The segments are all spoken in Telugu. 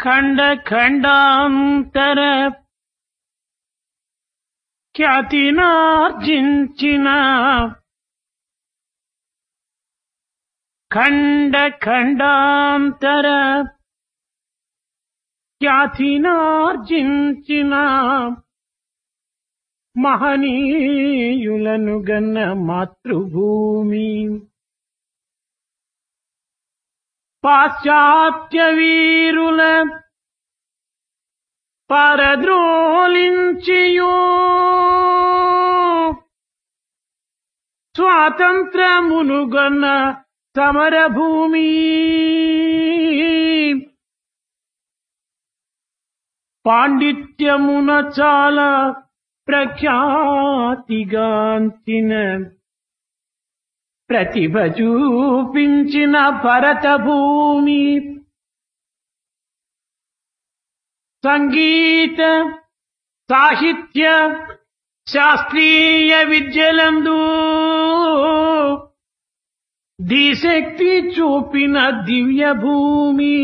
ఖండ ఖండాంతర ఖ్యాతినార్జించిన ఖండ ఖండాంతర ఖ్యాతినార్జించిన మహనీయులను గన్న మాతృభూమి పాశ్చాత్య వీరుల పరద్రోలించియో స్వాతంత్రమునుగొన్న సమరభూమి పాండిత్యమున చాలా ప్రఖ్యాతిగాంచిన ప్రతిభ చూపించిన భరత భూమి సంగీత సాహిత్య శాస్త్రీయ విద్యలందు దిశక్తి చూపిన దివ్య భూమి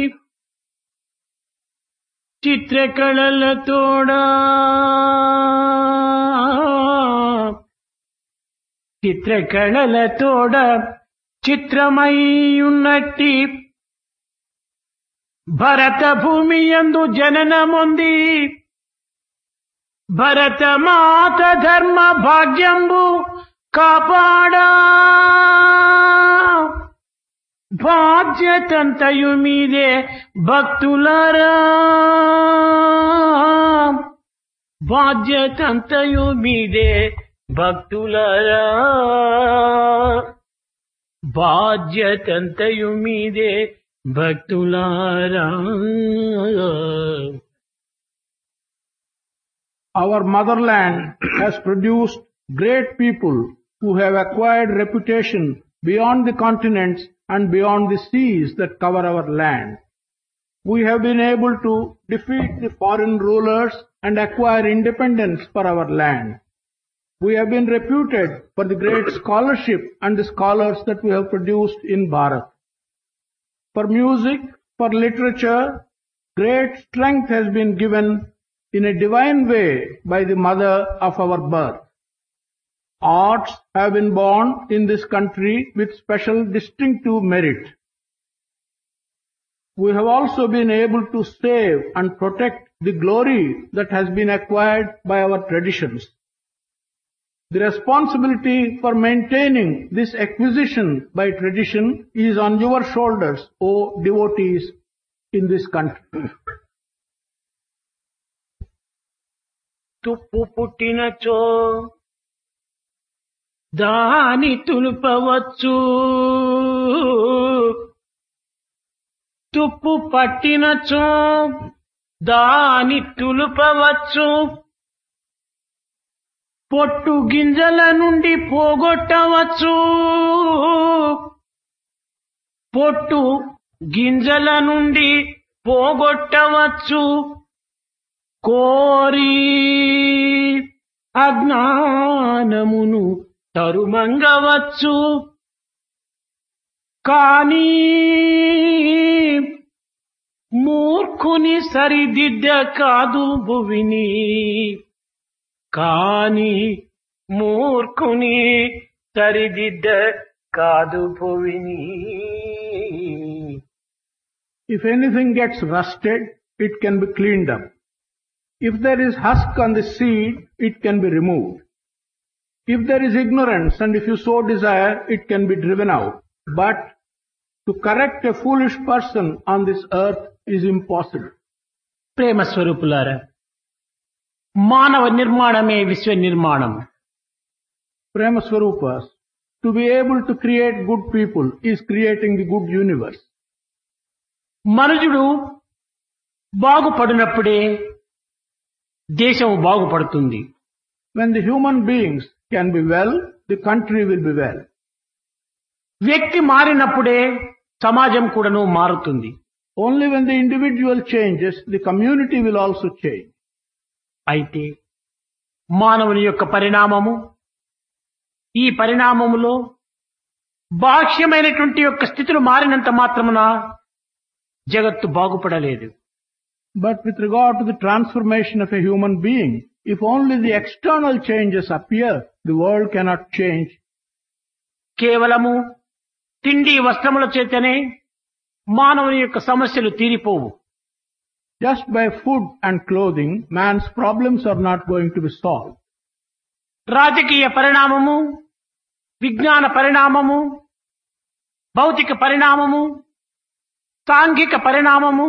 చిత్రకళలతోడా చిత్రకళలతోడ చిత్రమయ్యున్నట్టి భరత భూమి యందు జననముంది భరత మాత ధర్మ భాగ్యంబు కాపాడా బాధ్యతంతయు మీదే భక్తులారా బాధ్యతంతయు మీదే భక్తులరా బాధ్యతంతయు మీదే భక్తులారా Our motherland has produced great people who have acquired reputation beyond the continents and beyond the seas that cover our land. We have been able to defeat the foreign rulers and acquire independence for our land. We have been reputed for the great scholarship and the scholars that we have produced in Bharat. For music, for literature, great strength has been given in a divine way by the mother of our birth. Arts have been born in this country with special distinctive merit. We have also been able to save and protect the glory that has been acquired by our traditions. The responsibility for maintaining this acquisition by tradition is on your shoulders, O devotees in this country. తుప్పు పుట్టినచో దాని తులుపవచ్చు తుప్పు పట్టినచో దాని తులుపవచ్చు పొట్టు గింజల నుండి పోగొట్టవచ్చు పొట్టు గింజల నుండి పోగొట్టవచ్చు కోరి అజ్ఞానమును తరుమంగవచ్చు కానీ మూర్ఖుని సరిదిద్ద కాదు భువిని కాని మూర్ఖుని సరిదిద్ద కాదు భువిని If anything gets rusted, it can be cleaned up. If there is husk on the seed, it can be removed. If there is ignorance and if you so desire, it can be driven out. But to correct a foolish person on this earth is impossible. ప్రేమ స్వరూపులారా మానవ నిర్మాణమే విశ్వ నిర్మాణం Prema Swarupas, to be able to create good people is creating the good universe. మనుజుడు బాగుపడినప్పుడే దేశం బాగుపడుతుంది When the human beings can be well, the country will be well. వ్యక్తి మారినప్పుడే సమాజం కూడాను మారుతుంది Only when the individual changes, the community will also change. అయితే మానవుని యొక్క పరిణామము ఈ పరిణామములో బాహ్యమైనటువంటి యొక్క స్థితులు మారినంత మాత్రమున జగత్తు బాగుపడలేదు But with regard to the transformation of a human being, if only the external changes appear, the world cannot change. కేవలము తిండి వస్త్రముల చేతనే మానవుని యొక్క సమస్యలు తీరిపోవు Just by food and clothing, man's problems are not going to be solved. రాజకీయ పరిణామము విజ్ఞాన పరిణామము భౌతిక పరిణామము సాంఘిక పరిణామము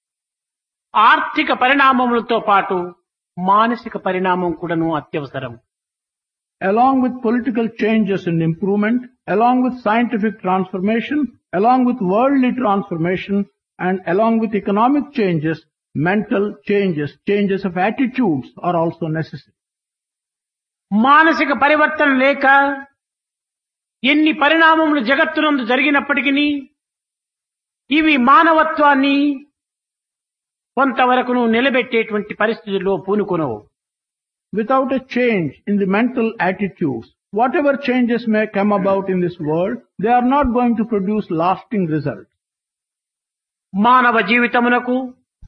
ఆర్థిక పరిణామములతో పాటు మానసిక పరిణామం కూడాను అత్యవసరం Along with political changes and improvement, along with scientific transformation, along with worldly transformation, and along with economic changes, mental changes, changes of attitudes are also necessary. మానసిక పరివర్తన లేక ఎన్ని పరిణామములు జగత్తునందు జరిగినప్పటికీ ఇవి మానవత్వాన్ని కొంతవరకును నిలబెట్టేటువంటి పరిస్థితుల్లో పూనుకొనవు Without a change in the mental attitudes, whatever changes may come about in this world, they are not going to produce lasting results. మానవ జీవితమునకు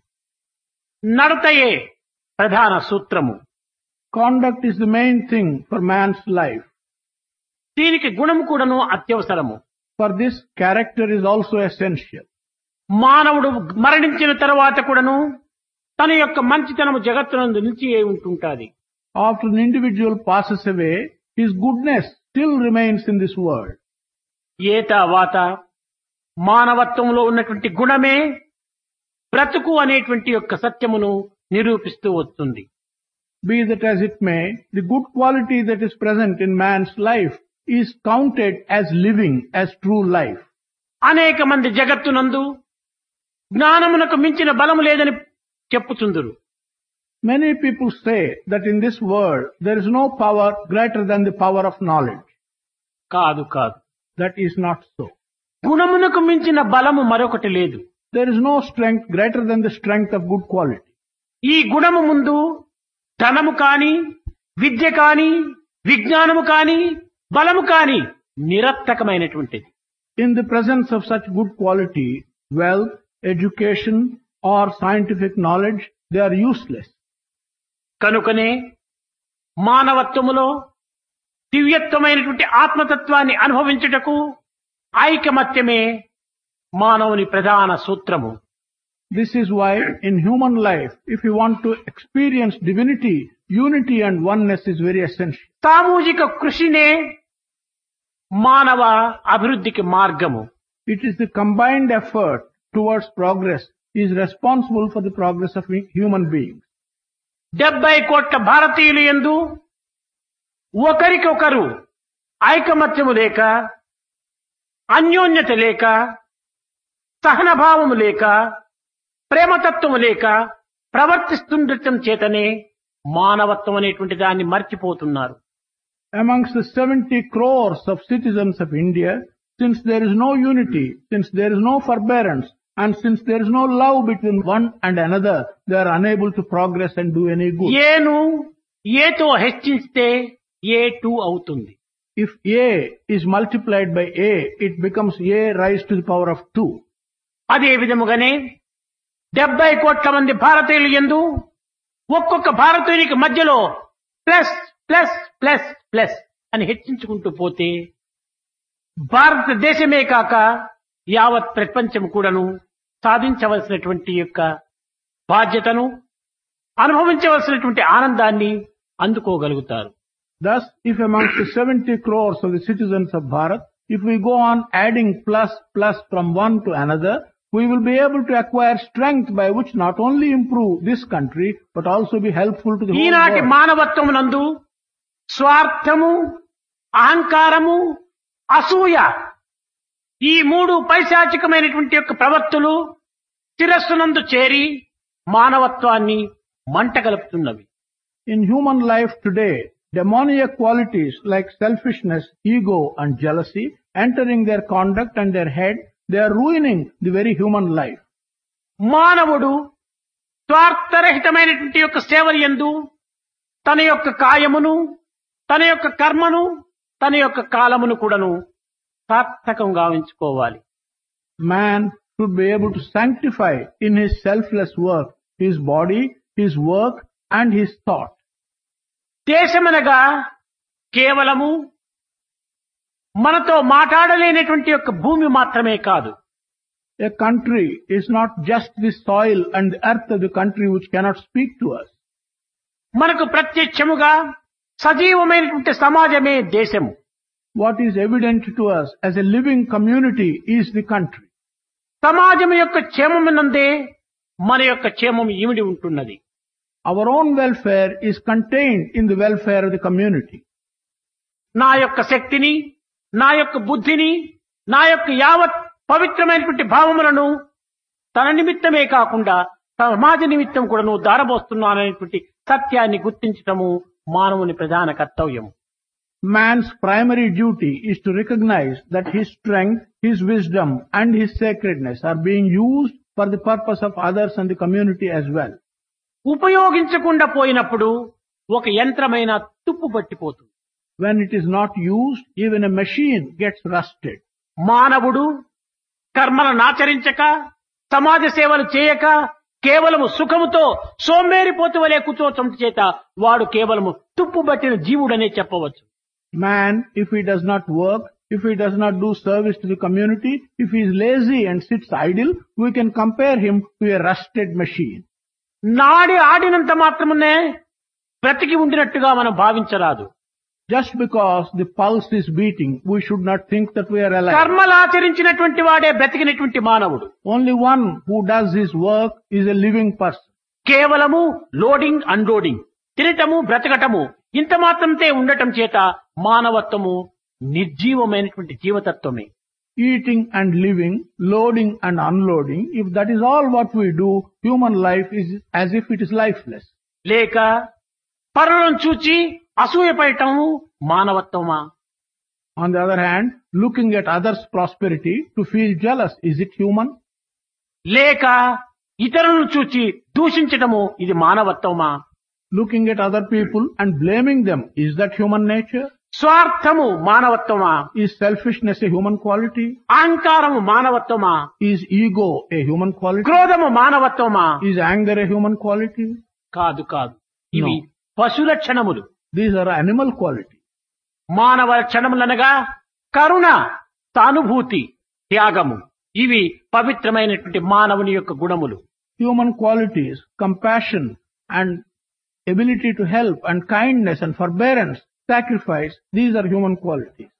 నడతయే ప్రధాన సూత్రము Conduct is the main thing for man's life. దీనికి గుణము కూడాను అత్యవసరము For this, character is also essential. మానవుడు మరణించిన తర్వాత కూడాను తన యొక్క మంచితనము జగత్తునందు నిలిచి ఉంటుంటాది After an individual passes away, his goodness still remains in this world. ఏత వాత మానవత్వంలో ఉన్నటువంటి గుణమే బ్రతుకు అనేటువంటి యొక్క సత్యమును నిరూపిస్తూ వస్తుంది Be that as it may, the good quality that is present in man's life is counted as living, as true life. అనేక మంది జగత్తునందు జ్ఞానమునకు మించిన బలము లేదని చెప్పుచుందురు Many people say that in this world there is no power greater than the power of knowledge. కాదు కాదు That is not so. గుణమునకు మించిన బలము మరొకటి లేదు There is no strength greater than the strength of good quality. ఈ గుణము ముందు ధనము కాని విద్య కాని విజ్ఞానము కాని బలము కాని నిరర్థకమైనటువంటిది In the presence of such good quality, wealth, education, or scientific knowledge, they are useless. కనుకనే మానవత్వములో దివ్యత్వమైనటువంటి ఆత్మతత్వాన్ని అనుభవించుటకు ఐకమత్యమే మానవుని ప్రధాన సూత్రము This is why in human life, if you want to experience divinity, unity and oneness is very essential. సామూహిక కృషినే మానవ అభివృద్ధికి మార్గము It is the combined effort towards progress is responsible for the progress of human beings. డెబ్బై కోట్ల భారతీయులు ఎందు ఒకరికొకరు ఐకమత్యము లేక అన్యోన్యత లేక సహనభావము లేక ప్రేమతత్వము లేక ప్రవర్తిస్తుండటం చేతనే మానవత్వం అనేటువంటి దాన్ని మర్చిపోతున్నారు Amongst the 70 crores of citizens of India, since there is no unity, since there is no forbearance, and since there is no love between one and another, they are unable to progress and do any good. ఏను ఏతో హెచ్చిస్తే ఏ టూ అవుతుంది If A is multiplied by A, it becomes A raised to the power of 2. అదే విధముగానే డెబ్బై కోట్ల మంది భారతీయులు ఎందు ఒక్కొక్క భారతీయునికి మధ్యలో ప్లస్ ప్లస్ ప్లస్ ప్లస్ అని హెచ్చించుకుంటూ పోతే భారతదేశమే కాక యావత్ ప్రపంచం కూడాను సాధించవలసినటువంటి యొక్క బాధ్యతను అనుభవించవలసినటువంటి ఆనందాన్ని అందుకోగలుగుతారు Thus, if amongst the 70 crores of the citizens of Bharat, if we go on adding plus plus from one to another, we will be able to acquire strength by which not only improve this country, but also be helpful to the whole ఈనాటి world. మానవత్వమునందు స్వార్థము అహంకారము అసూయ ఈ మూడు పైశాచికమైనటువంటి యొక్క ప్రవర్తులు శిరస్సునందు చేరి మానవత్వాన్ని మంటగలుపుతున్నవి In human life today, demoniac qualities like selfishness, ego and jealousy entering their conduct and their head, they are ruining the very human life. మానవుడు స్వార్థరహితమైనటువంటి యొక్క సేవలు ఎందు తన యొక్క కాయమును తన యొక్క కర్మను తన యొక్క కాలమును కూడాను సార్థకంగా ఉంచుకోవాలి Man should be able to sanctify in his selfless work his body, his work and his thought. దేశమనగా కేవలము మనతో మాట్లాడలేనటువంటి యొక్క భూమి మాత్రమే కాదు A country is not just the soil and the earth of the country which cannot speak to us. మనకు ప్రత్యక్షముగా సజీవమైనటువంటి సమాజమే దేశము What is evident to us as a living community is the country. సమాజం యొక్క క్షేమమునందే మన యొక్క క్షేమం ఇమిడి ఉంటున్నది Our own welfare is contained in the welfare of the community. నా యొక్క శక్తిని నా యొక్క బుద్ధిని నా యొక్క యావత్ పవిత్రమైనటువంటి భావములను తన నిమిత్తమే కాకుండా సమాజ నిమిత్తం కూడాను దారబోస్తున్నాననేటువంటి సత్యాన్ని గుర్తించటము మానవుని ప్రధాన కర్తవ్యము Man's primary duty is to recognize that his strength, his wisdom and his sacredness are being used for the purpose of others and the community as well. ఉపయోగించకుండా పోయినప్పుడు ఒక యంత్రమైన తుప్పు పట్టిపోతుంది When it is not used, even a machine gets rusted. మానవుడు కర్మలను ఆచరించక సమాజ సేవలు చేయక కేవలము సుఖముతో సోంబేరిపోతు వలె కూర్చోవటం చేత వాడు కేవలము తుప్పు పట్టిన జీవుడనే చెప్పవచ్చు Man, if he does not work, if he does not do service to the community, if he is lazy and sits idle, we can compare him to a rusted machine. నాడి ఆడినంత మాత్రమే బ్రతికి ఉండినట్టుగా మనం భావించరాదు Just because the pulse is beating, we should not think that we are alive. కర్మలు ఆచరించినటువంటి వాడే బ్రతికినటువంటి మానవుడు Only one who does his work is a living person. కేవలము లోడింగ్ అన్లోడింగ్ తినటము బ్రతకటము ఇంత మాత్రంతే ఉండటం చేత మానవత్వము నిర్జీవమైనటువంటి జీవతత్వమే Eating and living, loading and unloading, if that is all what we do, human life is as if it is lifeless. లేక పరులను చూచి అసూయపడటము మానవత్వమా On the other hand, looking at others' prosperity to feel jealous, is it human? లేక ఇతరులను చూచి దూషించటము ఇది మానవత్వమా Looking at other people and blaming them, is that human nature? స్వార్థము మానవత్వమా Is selfishness a human quality? అహంకారము మానవత్వమా Is ego a human quality? క్రోధము మానవత్వమా Is anger a human quality? కాదు కాదు ఇవి No. పశు లక్షణములు These are animal qualities. మానవ లక్షణములనగా కరుణ సానుభూతి త్యాగము ఇవి పవిత్రమైనటువంటి మానవుని యొక్క గుణములు Human qualities, compassion and ability to help and kindness and forbearance, sacrifice, these are human qualities.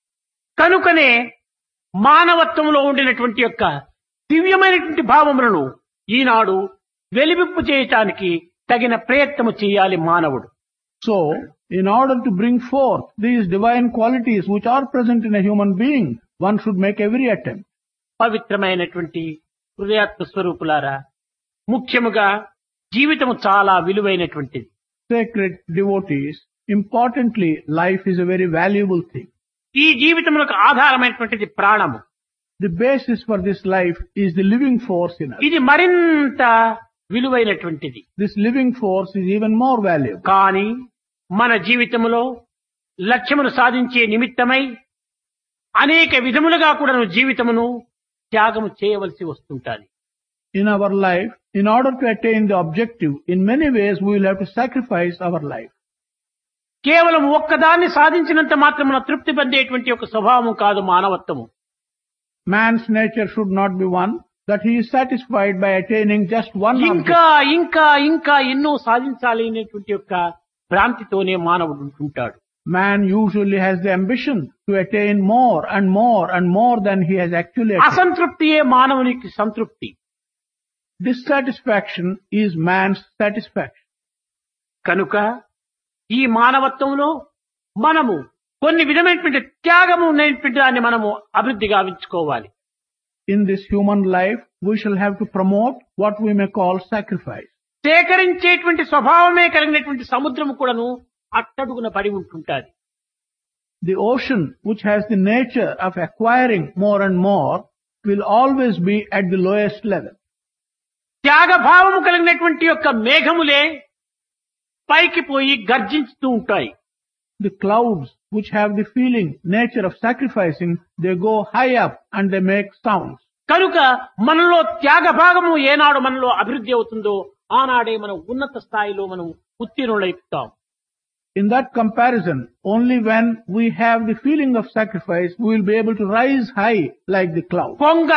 కనుకనే మానవత్వంలో ఉండినటువంటి యొక్క దివ్యమైనటువంటి భావములను ఈనాడు వెలివిప్పు చేయటానికి తగిన ప్రయత్నము చేయాలి మానవుడు So, in order to bring forth these divine qualities which are present in a human being, one should make every attempt. పవిత్రమైనటువంటి హృదయాత్మ స్వరూపులారా ముఖ్యముగా జీవితము చాలా విలువైనటువంటిది Sacred devotees, importantly, life is a very valuable thing. ఈ జీవితములకు ఆధారమైనటువంటిది ప్రాణము The basis for this life is the living force in us. ఇది మరింత విలువైనటువంటిది This living force is even more valuable. కానీ మన జీవితములో లక్ష్యమును సాధించే నిమిత్తమై అనేక విధములుగా కూడా జీవితమును త్యాగము చేయవలసి వస్తుంటాది In our life, in order to attain the objective, in many ways we will have to sacrifice our life. కేవలం ఒక్కదాన్ని సాధించినంత మాత్రమున తృప్తి పొందేటువంటి ఒక స్వభావం కాదు మానవత్వము Man's nature should not be one that he is satisfied by attaining just one object. ఇంకా ఇంకా ఇంకా ఎన్నో సాధించాలి అనేటువంటి యొక్క భ్రాంతితోనే మానవుడు ఉంటుంటాడు Man usually has the ambition to attain more and more and more than he has actually attained. అసంతృప్తియే మానవునికి సంతృప్తి Dissatisfaction is man's satisfaction. కనుక ఈ మానవత్వంలో మనము కొన్ని విధమైనటువంటి త్యాగము ఉన్నటువంటి దాన్ని మనము అభివృద్ధి గావించుకోవాలి In this human life, we shall have to promote what we may call sacrifice. సేకరించేటువంటి స్వభావమే కలిగినటువంటి సముద్రము కూడాను అట్టడుగున పడి ఉంటుంటాది The ocean, which has the nature of acquiring more and more, will always be at the lowest level. త్యాగ భావము కలిగినటువంటి యొక్క మేఘములే పైకి పోయి గర్జించుతూ ఉంటాయి The clouds, which have the feeling, nature of sacrificing, they go high up and they make sounds. కనుక మనలో త్యాగ భాగము ఏనాడు మనలో అభివృద్ధి అవుతుందో ఆనాడే మనం ఉన్నత స్థాయిలో మనం ఉత్తీర్ణులైపుతాం In that comparison, only when we have the feeling of sacrifice, we will be able to rise high like the cloud. కొంగ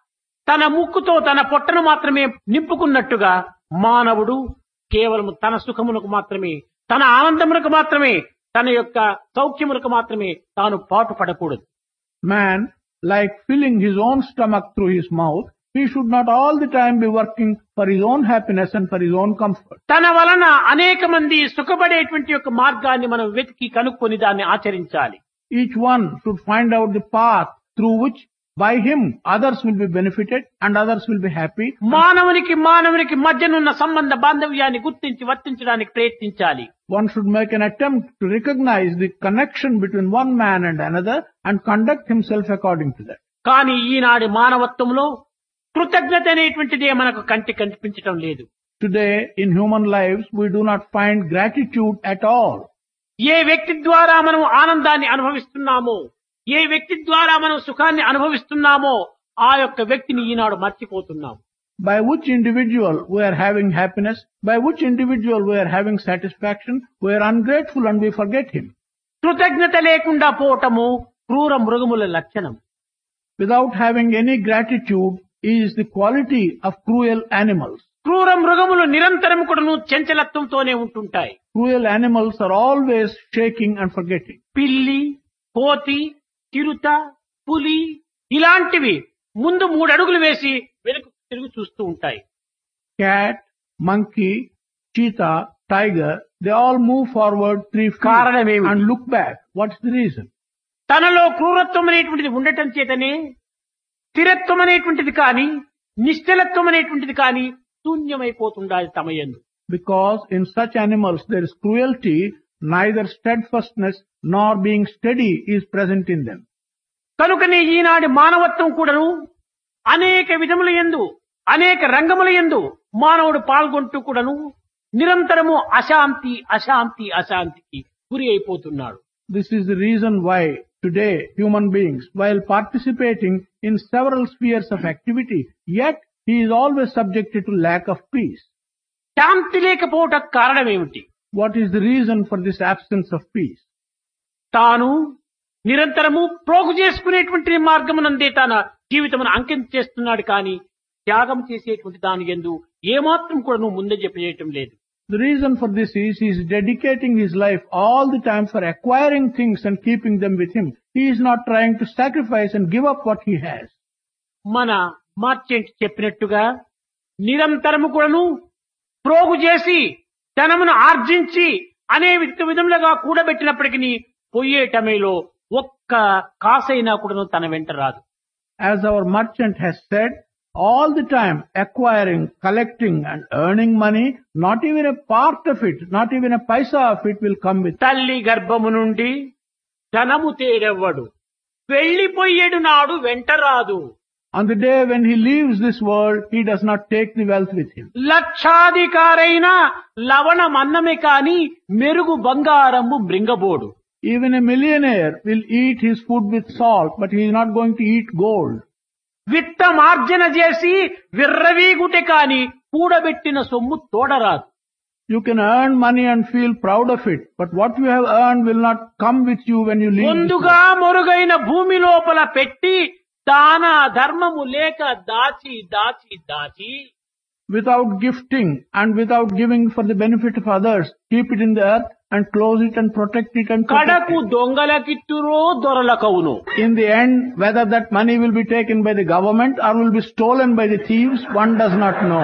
తన ముక్కుతో తన పొట్టను మాత్రమే నింపుకున్నట్టుగా మానవుడు కేవలం తన సుఖమునకు మాత్రమే తన ఆనందమునకు మాత్రమే తన యొక్క సౌఖ్యమునకు మాత్రమే తాను పాటు పడకూడదు Man, like filling his own stomach through his mouth, he should not all the time be working for his own happiness and for his own comfort. తన వలన అనేక మంది సుఖపడేటువంటి యొక్క మార్గాన్ని మనం వెతికి కనుక్కొని దాన్ని ఆచరించాలి Each one should find out the path through which by him others will be benefited and others will be happy. మానవునికి మానవునికి మధ్యనున్న సంబంధ బాంధవ్యాన్ని గుర్తించి వర్తించడానికి ప్రయత్నించాలి One should make an attempt to recognize the connection between one man and another and conduct himself according to that. కానీ ఈనాటి మానవత్వంలో కృతజ్ఞత అనేటువంటిదే మనకు కంటి కనిపించటం లేదు Today, in human lives, we do not find gratitude at all. ఏ వ్యక్తి ద్వారా మనం ఆనందాన్ని అనుభవిస్తున్నామో ఏ వ్యక్తి ద్వారా మనం సుఖాన్ని అనుభవిస్తున్నామో ఆ యొక్క వ్యక్తిని ఈనాడు మర్చిపోతున్నాం By which individual we are having happiness, by which individual we are having satisfaction, we are ungrateful and we forget him. కృతజ్ఞత లేకుండా పోవటము క్రూర మృగముల లక్షణం Without having any gratitude is the quality of cruel animals. క్రూర మృగములు నిరంతరం కూడాను చంచలత్వంతోనే ఉంటుంటాయి Cruel animals are always shaking and forgetting. పిల్లి కోతి చిరుత పులి ఇలాంటివి ముందు మూడు అడుగులు వేసి వెనుక తిరిగి చూస్తూ ఉంటాయి Cat, monkey, cheetah, tiger, they all move forward three feet కారణమేమిటి? and look back. What's the reason? తనలో క్రూరత్వం అనేటువంటిది ఉండటం చేతనే స్థిరత్వం అనేటువంటిది కాని నిశ్చలత్వం అనేటువంటిది కాని శూన్యమైపోతుండాలి తమయందు Because in such animals there is cruelty, neither steadfastness nor being steady is present in them. కనుకనే ఈనాటి మానవత్వం కూడాను అనేక విధముల ఎందు అనేక రంగముల ఎందు మానవుడు పాల్గొంటూ కూడాను నిరంతరము అశాంతి అశాంతి అశాంతికి గురి అయిపోతున్నాడు This is the reason why today human beings, while participating in several spheres of activity, yet he is always subjected to lack of peace. శాంతి లేకపోవటం కారణమేమిటి What is the reason for this absence of peace? తాను నిరంతరము ప్రోగు చేసుకునేటువంటి మార్గమునందే తన జీవితమును అంకితం చేస్తున్నాడు కానీ త్యాగం చేసేటువంటి దాని ఎందు ఏమాత్రం కూడా నువ్వు ముందే చెప్పేయటం లేదు The reason for this is he is dedicating his life all the time for acquiring things and keeping them with him. He is not trying to sacrifice and give up what he has. మన మార్చెంట్ చెప్పినట్టుగా నిరంతరము కూడాను ప్రోగు చేసి ధనమును ఆర్జించి అనే విధ విధములుగా కూడబెట్టినప్పటికీ పొయ్యేటమేలో ఒక్క కాసైనా కూడాను తన వెంట రాదు As our merchant has said, all the time acquiring, collecting and earning money, not even a part of it, not even a paisa of it will come with. తల్లి గర్భము నుండి ధనము తేడెవ్వడు వెళ్లిపోయేడు నాడు వెంట రాదు On the day when he leaves this world, he does not take the wealth with him. లక్షాధికారైన లవణమన్నమే కాని మెరుగు బంగారము మృంగబోడు Even a millionaire will eat his food with salt, but he is not going to eat gold. విత్తమార్జన చేసి విర్రవీగుటే కాని కూడబెట్టిన సొమ్ము తోడరాదు You can earn money and feel proud of it, but what you have earned will not come with you when you leave. this ముందుగా world. మొరుగైన భూమి లోపల పెట్టి దాన ధర్మము లేక దాచి దాచి దాచి Without gifting and without giving for the benefit of others, keep it in the earth and close it and protect it and protect కడకు it. దొంగలకిత్తురో దొరలకవును In the end, whether that money will be taken by the government or will be stolen by the thieves, one does not know.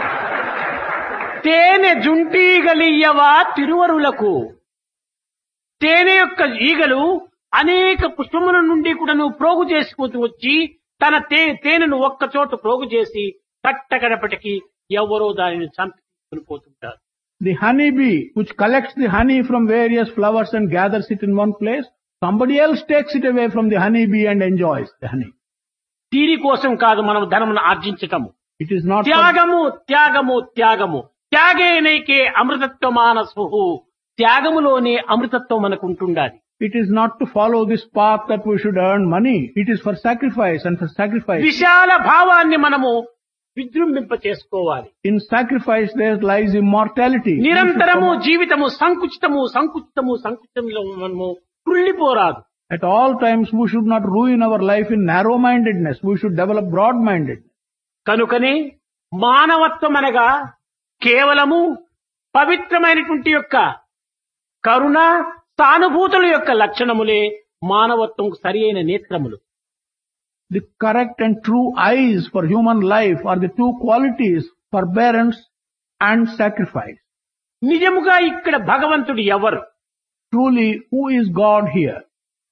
తేనె జుంటీగలియ్యవా తిరువరులకు తేనె యొక్క ఈగలు అనేక పుష్పముల నుండి కూడా నువ్వు ప్రోగు చేసుకుంటూ వచ్చి తన తే తేనెను ఒక్క చోట ప్రోగు చేసి కట్టగడపటికి ఎవరో దానిని చంపుకుని పోతుంటారు The honeybee, which collects the honey from various flowers and gathers it in one place, somebody else takes it away from the honeybee and enjoys the honey. దీనికోసం కాదు మనం ధనమును ఆర్జించటము It is not for, త్యాగము త్యాగము త్యాగము త్యాగేనైకే అమృతత్వ మానసు త్యాగములోనే అమృతత్వం మనకు ఉంటుండాలి it is not to follow this path that we should earn money. It is for sacrifice and for sacrifice. విశాల భావాన్ని మనము విజృంభింప చేసుకోవాలి In sacrifice there lies immortality. We should నిరంతరము promote- జీవితము సంకుచితము సంకుచితము సంకుచితంలో మనము కృళ్ళిపోరాదు At all times we should not ruin our life in narrow-mindedness. We should develop broad-mindedness. కనుకనే మానవత్వం అనగా కేవలము పవిత్రమైనటువంటి యొక్క కరుణ సానుభూతుల యొక్క లక్షణములే మానవత్వం సరి అయిన నేత్రములు The correct and true eyes for human life are the two qualities forbearance and sacrifice. నిజముగా ఇక్కడ భగవంతుడు ఎవరు Truly, who is God here?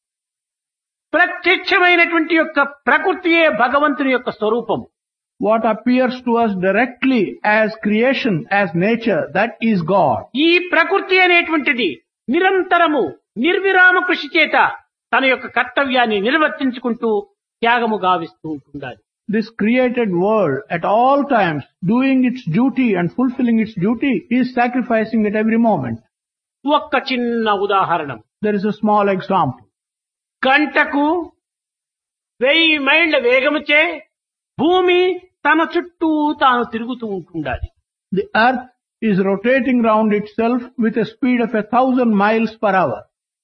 ప్రత్యక్షమైనటువంటి యొక్క ప్రకృతియే భగవంతుని యొక్క స్వరూపం What appears to us directly as creation, as nature, that is God. ఈ ప్రకృతి అనేటువంటిది నిరంతరము నిర్విరామ కృషి చేత తన యొక్క కర్తవ్యాన్ని నిర్వర్తించుకుంటూ త్యాగము గావిస్తూ ఉంటుండాలి This created world at all times doing its duty and fulfilling its duty is sacrificing at every moment. ఒక్క చిన్న ఉదాహరణం There is a small example. గంటకు వెయ్యి మైళ్ళ వేగముచే భూమి తన చుట్టూ తాను తిరుగుతూ ఉంటుండాలి The earth is rotating round itself with a speed of a thousand miles per hour.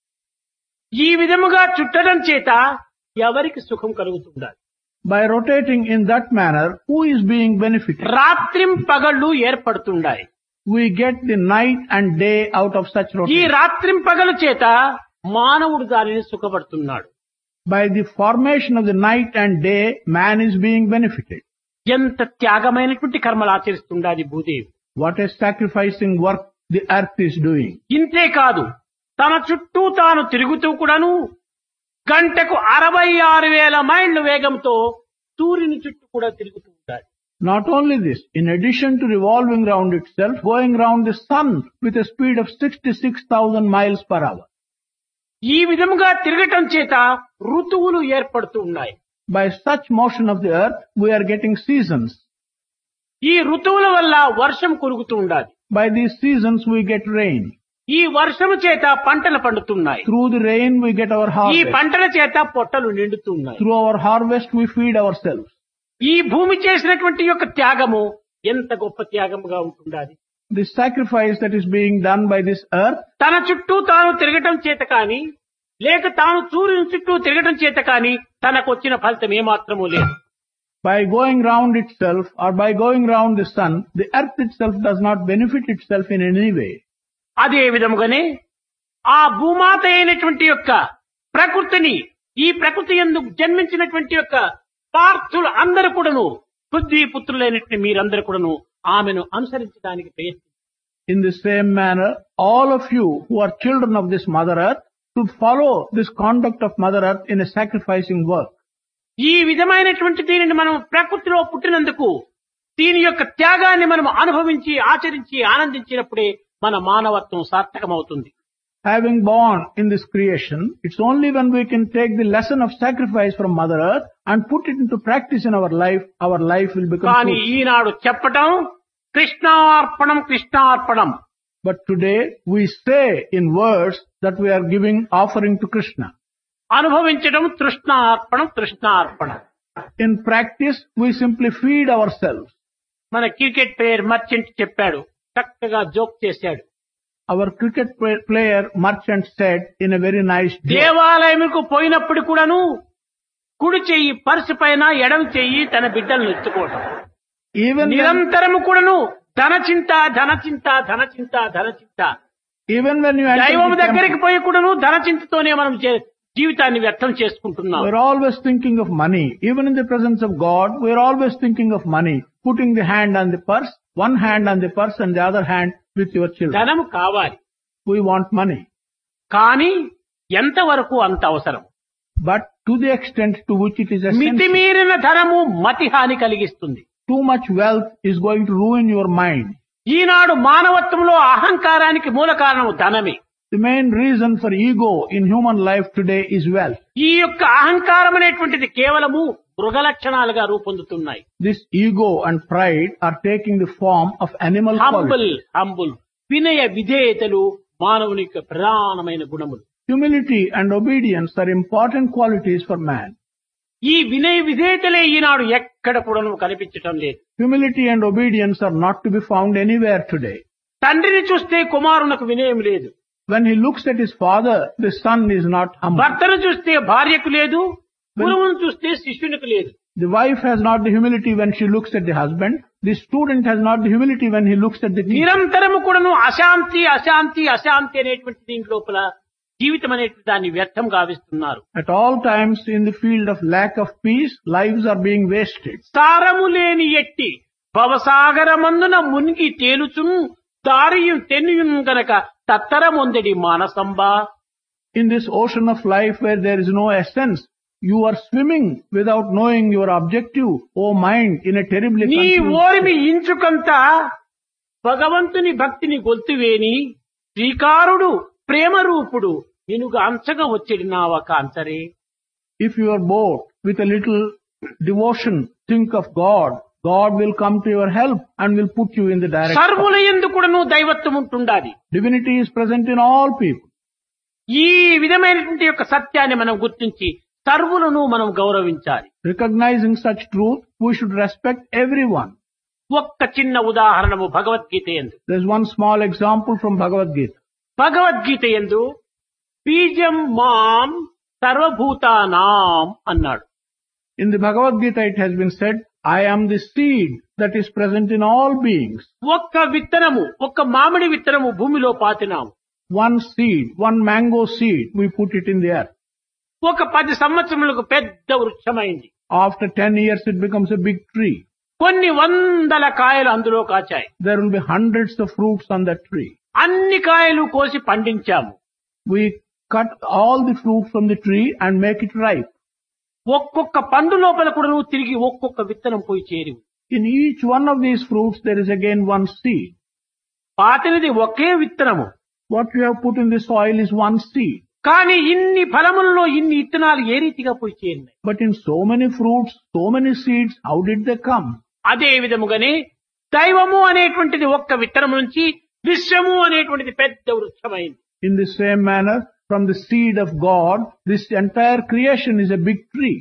ఈ విధముగా చుట్టడం చేత ఎవరికి సుఖం కలుగుతుండాలి By rotating in that manner, who is being benefited? రాత్రిం పగళ్ళు ఏర్పడుతుండాయి We get the night and day out of such ఈ rotation. రాత్రిం పగలు చేత మానవుడు దానిని సుఖపడుతున్నాడు By the formation of the night and day, man is being benefited. ఎంత త్యాగమైనటువంటి కర్మలు ఆచరిస్తుండాలి Bhudevi What a sacrificing work the earth is doing. ఇంతే కాదు తన చుట్టూ తాను తిరుగుతూ కూడాను గంటకు అరవై ఆరు వేల మైళ్ళ వేగంతో సూర్యుని చుట్టూ కూడా తిరుగుతూ ఉండాలి Not only this, in addition to revolving round itself, going round the sun with a speed of 66,000 miles per hour. ఈ విధముగా తిరగటం చేత ఋతువులు ఏర్పడుతూ ఉన్నాయి By such motion of the earth, we are getting seasons. ఈ ఋతువుల వల్ల వర్షం కురుగుతూ ఉండాలి By these seasons, we get rain. ఈ వర్షము చేత పంటలు పండుతున్నాయి Through the rain, we get our ఈ harvest. పంటల చేత పొట్టలు నిండుతున్నాయి Through our harvest, we feed ourselves. ఈ భూమి చేసినటువంటి యొక్క త్యాగము ఎంత గొప్ప త్యాగముగా ఉంటుండాలి The sacrifice that is being done by this earth, తన చుట్టూ తాను తిరగటం చేత కాని లేక తాను సూర్యుని చుట్టూ తిరగటం చేత కాని తనకు వచ్చిన ఫలితం ఏమాత్రమూ లేదు by going round itself or by going round the sun, the earth itself does not benefit itself in any way. అదే విధముగానే ఆ భూమాత అయినటువంటి యొక్క ప్రకృతిని ఈ ప్రకృతి ఎందుకు జన్మించినటువంటి యొక్క పార్థులు అందరూ కూడాను పృథ్వీ పుత్రులైనటువంటి మీరందరూ కూడాను ఆమెను అనుసరించడానికి ప్రయత్నం In the same manner, all of you who are children of this Mother Earth should follow this conduct of Mother Earth in a sacrificing work. ఈ విధమైనటువంటి దీనిని మనం ప్రకృతిలో పుట్టినందుకు దీని యొక్క త్యాగాన్ని మనం అనుభవించి ఆచరించి ఆనందించినప్పుడే మన మానవత్వం సార్థకమవుతుంది Having born in this creation, it's only when we can take the lesson of sacrifice from Mother Earth and put it into practice in our life, our life will become కానీ fruitful. ఈనాడు చెప్పటం కృష్ణార్పణం కృష్ణార్పణం But today we say in words that we are giving offering to Krishna. అనుభవించడం తృష్ణార్పణం తృష్ణార్పణం In practice, we simply feed ourselves. మన క్రికెట్ ప్లేయర్ మర్చెంట్ చెప్పాడు చక్కగా జోక్ చేశాడు Our cricket play- player merchant said in a very nice joke. దేవాలయంకు పోయినప్పుడు కూడాను కుడి చెయ్యి పర్సు పైన ఎడమ చెయ్యి తన బిడ్డలను ఎత్తుకోవటం Even when, నిరంతరము కూడాను ధన చింత ధన చింత ధన చింత ధన చింత even when you enter దైవం the దగ్గరికి temple, పోయి కూడాను ధన చింతతోనే మనం జీ- జీవితాన్ని వ్యర్థం చేసుకుంటున్నాం we're always thinking of money. Even in the presence of God, we're always thinking of money. Putting the hand on the purse, one hand on the purse and the other hand with your children. ధనము కావాలి We want money. కానీ ఎంతవరకు అంత అవసరం But to the extent to which it is essential, మితిమీరిన ధనము మతి హాని కలిగిస్తుంది too much wealth is going to ruin your mind. ఈనాడు మానవత్వంలో అహంకారానికి మూల కారణం ధనమే The main reason for ego in human life today is wealth. ఈ యొక్క అహంకారం అనేటువంటిది కేవలము మృగ లక్షణాలుగా రూపొందుతున్నాయి This ego and pride are taking the form of animal humble qualities. Humble వినయ విధేయతలు మానవుని యొక్క ప్రధానమైన గుణములు Humility and obedience are important qualities for man. ఈ వినయ విధేయతలే ఈనాడు ఎక్కడ కూడా కనిపించటం లేదు Humility and obedience are not to be found anywhere today. తండ్రిని చూస్తే కుమారునకు వినయం లేదు When he looks at his father, the son is not humble. భర్తను చూస్తే భార్యకు లేదు గురువును చూస్తే శిష్యునికి లేదు The wife has not the humility when she looks at the husband. The student has not the humility when he looks at the teacher. నిరంతరము కూడాను అశాంతి అశాంతి అశాంతి అనేటువంటి దీని లోపల జీవితం అనేటువంటి దాన్ని వ్యర్థం గావిస్తున్నారు At all times in the field of lack of peace, lives are being wasted. సారము లేని ఎట్టి భవసాగరమందున మునిగి తేలుచును దారియుం తెన్నుయుం గనక తత్తరమొందడి మానసంబా In this ocean of life where there is no essence, you are swimming without knowing your objective, O mind, in a terribly నీ confused ఓరిమి ఇంచుకంతా భగవంతుని భక్తిని గొల్తువేని శ్రీకారుడు ప్రేమ రూపుడు నినుగా అంచగా వచ్చేది నా ఒక అంతరే If you are bored with a little devotion, think of God. God will come to your help and will put you in the direction. సర్వుల ఎందుకుడను దైవత్వం ఉంటుండాలి Divinity is present in all people. ఈ విధమైనటువంటి యొక్క సత్యాన్ని మనం గుర్తించి సర్వులను మనం గౌరవించాలి Recognizing such truth, we should respect everyone. ఒక్క చిన్న ఉదాహరణము భగవద్గీత ఎందు There's one small example from Bhagavad Gita. Bhagavad Gita ఎందు బీజం మాం సర్వభూతానాం అన్నాడు In the Bhagavad Gita, it has been said, I am the seed that is present in all beings. ఒక్క విత్తనము ఒక్క మామిడి విత్తనము భూమిలో పాతినాము One seed, one mango seed, we put it in the earth. ఒక పది సంవత్సరములకు పెద్ద వృక్షమైంది After 10 years, it becomes a big tree. కొన్ని వందల కాయలు అందులో కాచాయి There will be hundreds of fruits on that tree. అన్ని కాయలు కోసి పండించాము We cut all the fruit from the tree and make it ripe. ఒక్కొక్క పండు లోపల కూడా నువ్వు తిరిగి ఒక్కొక్క విత్తనం పోయి చేరి In each one of these fruits, there is again one seed. పాతినది ఒకే విత్తనము What you have put in the soil is one seed. కానీ ఇన్ని ఫలములలో ఇన్ని విత్తనాలు ఏ రీతిగా పోయి చేరినాయి But in so many fruits, so many seeds, how did they come? అదే విధముగానే దైవము అనేటువంటిది ఒక్క విత్తనం నుంచి విశ్వము అనేటువంటిది పెద్ద వృక్షమైంది In the same manner, from the seed of God, this entire creation is a big tree.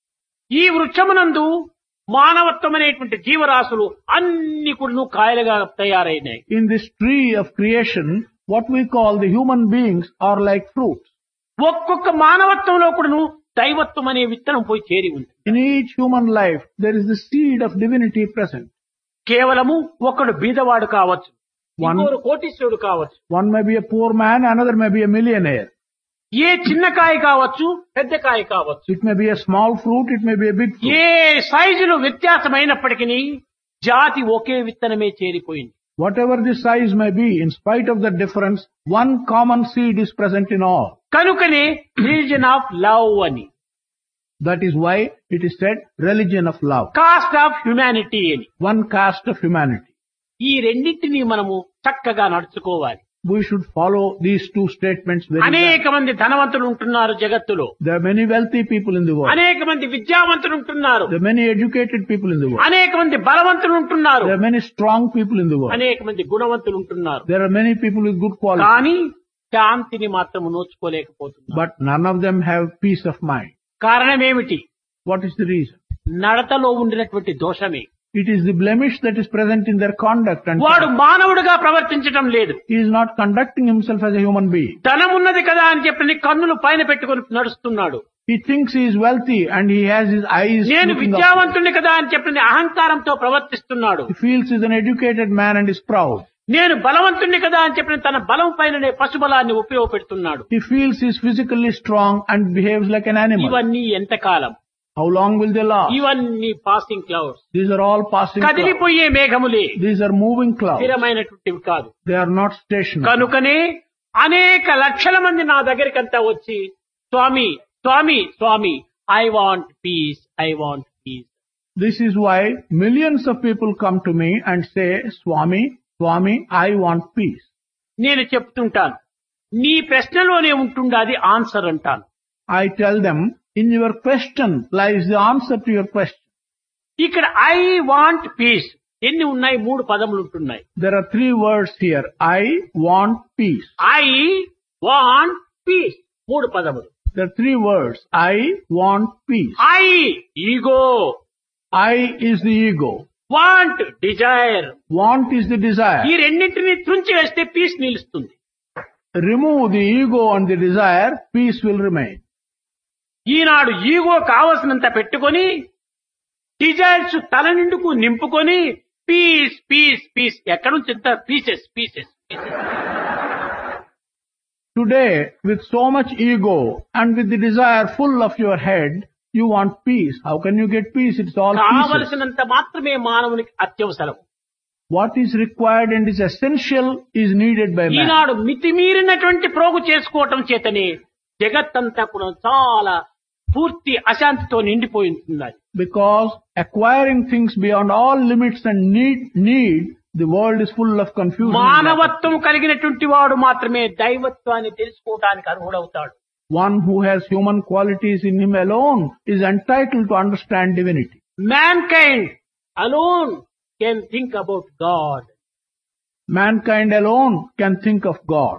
ఈ వృక్షమునందు మానవత్వం అనేటువంటి జీవరాశులు అన్ని కూడా కాయలుగా తయారైనాయి In this tree of creation, what we call the human beings are like fruits. ఒక్కొక్క మానవత్వంలో కూడాను దైవత్వం అనే విత్తనం పోయి చేరి ఉంది In each human life, there is the seed of divinity present. కేవలము ఒకడు బీదవాడు కావచ్చు One- ఇంకోరు కోటీశ్వరుడు కావచ్చు One may be a poor man, another may be a millionaire. ఏ చిన్న కాయ కావచ్చు పెద్ద కాయ కావచ్చు It may be a small fruit, it may be a big fruit. ఏ సైజులు వ్యత్యాసమైనప్పటికీ జాతి ఒకే విత్తనమే చేరిపోయింది Whatever the size may be, in spite of the difference, one common seed is present in all. కనుకనే రిలీజన్ ఆఫ్ లవ్ అని That is why it is said religion of love. Caste of humanity అని One caste of humanity. ఈ రెండింటినీ మనము చక్కగా నడుచుకోవాలి We should follow these two statements very well. అనేక మంది ధనవంతులు ఉంటున్నారు జగత్తులో There are many wealthy people in the world. అనేక మంది విద్యావంతులు ఉంటున్నారు There are many educated people in the world. అనేక మంది బలవంతులు ఉంటున్నారు There are many strong people in the world. అనేక మంది గుణవంతులు ఉంటున్నారు There are many people with good qualities. కానీ శాంతిని మాత్రం నోచుకోలేకపోతున్నారు But none of them have peace of mind. కారణం ఏమిటి What is the reason? నడతలో ఉండినటువంటి దోషమే It is the blemish that is present in their conduct and వాడు మానవుడిగా ప్రవర్తించటం లేదు he is not conducting himself as a human being. ధనం ఉన్నది కదా అని చెప్పి కన్నులు పైన పెట్టుకొని నడుస్తున్నాడు He thinks he is wealthy and he has his eyes నేను looking up. విద్యావంతుణ్ణి కదా అని చెప్పి అహంకారంతో ప్రవర్తిస్తున్నాడు He feels he is an educated man and is proud. నేను బలవంతుణ్ణి కదా అని చెప్పిన తన బలం పైననే పశుబలాన్ని ఉపయోగపెడుతున్నాడు He feels he is physically strong and behaves like an animal. ఇవన్నీ ఎంతకాలం How long will they last? ఇవన్నీ passing clouds These are all passing clouds. కదిలిపోయే మేఘములే These are moving clouds. స్థిరమైనటువంటివి కాదు They are not stationary. కనుకనే అనేక లక్షల మంది నా దగ్గరికంతా వచ్చి Swami Swami Swami I want peace I want peace This is why millions of people come to me and say, Swami, Swami, I want peace. నేను చెప్తుంటాను నీ ప్రశ్నలోనే ఉంటుండాది ఆన్సర్ అంటాను I tell them, in your question lies the answer to your question. ఇక్కడ ఐ వాంట్ పీస్ ఎన్ని ఉన్నాయి మూడు పదములు ఉంటున్నాయి There are three words here. I want peace. I want peace మూడు పదములు There are three words. I want peace. I ego I is the ego. Want desire Want is the ఈ desire. రెండింటిని తుంచి వేస్తే పీస్ నిలుస్తుంది Remove the ego and the desire, peace will remain. ఈనాడు ఈగో కావలసినంత పెట్టుకొని డిజైర్స్ తల నిండుకు నింపుకొని పీస్ పీస్ పీస్ ఎక్కడి నుంచి ఎంత pieces pieces Today, with so much ego and with the desire full of your head, you want peace. How can you get peace? It's all pieces. కావలసినంత మాత్రమే మానవునికి అత్యవసరం What is required and is essential is needed by man. ఈనాడు మితిమీరినటువంటి ప్రోగు చేసుకోవటం చేతనే జగత్తంతా కూడా చాలా పూర్తి అశాంతితో నిండిపోయి ఉంటున్నది Because acquiring things beyond all limits and need, need, the world is full of confusion. and lack of- మానవత్వం కలిగినటువంటి వాడు మాత్రమే దైవత్వాన్ని తెలుసుకోవడానికి అర్హుడవుతాడు One who has human qualities in him alone is entitled to understand divinity. Mankind alone can think about God Mankind alone can think of God.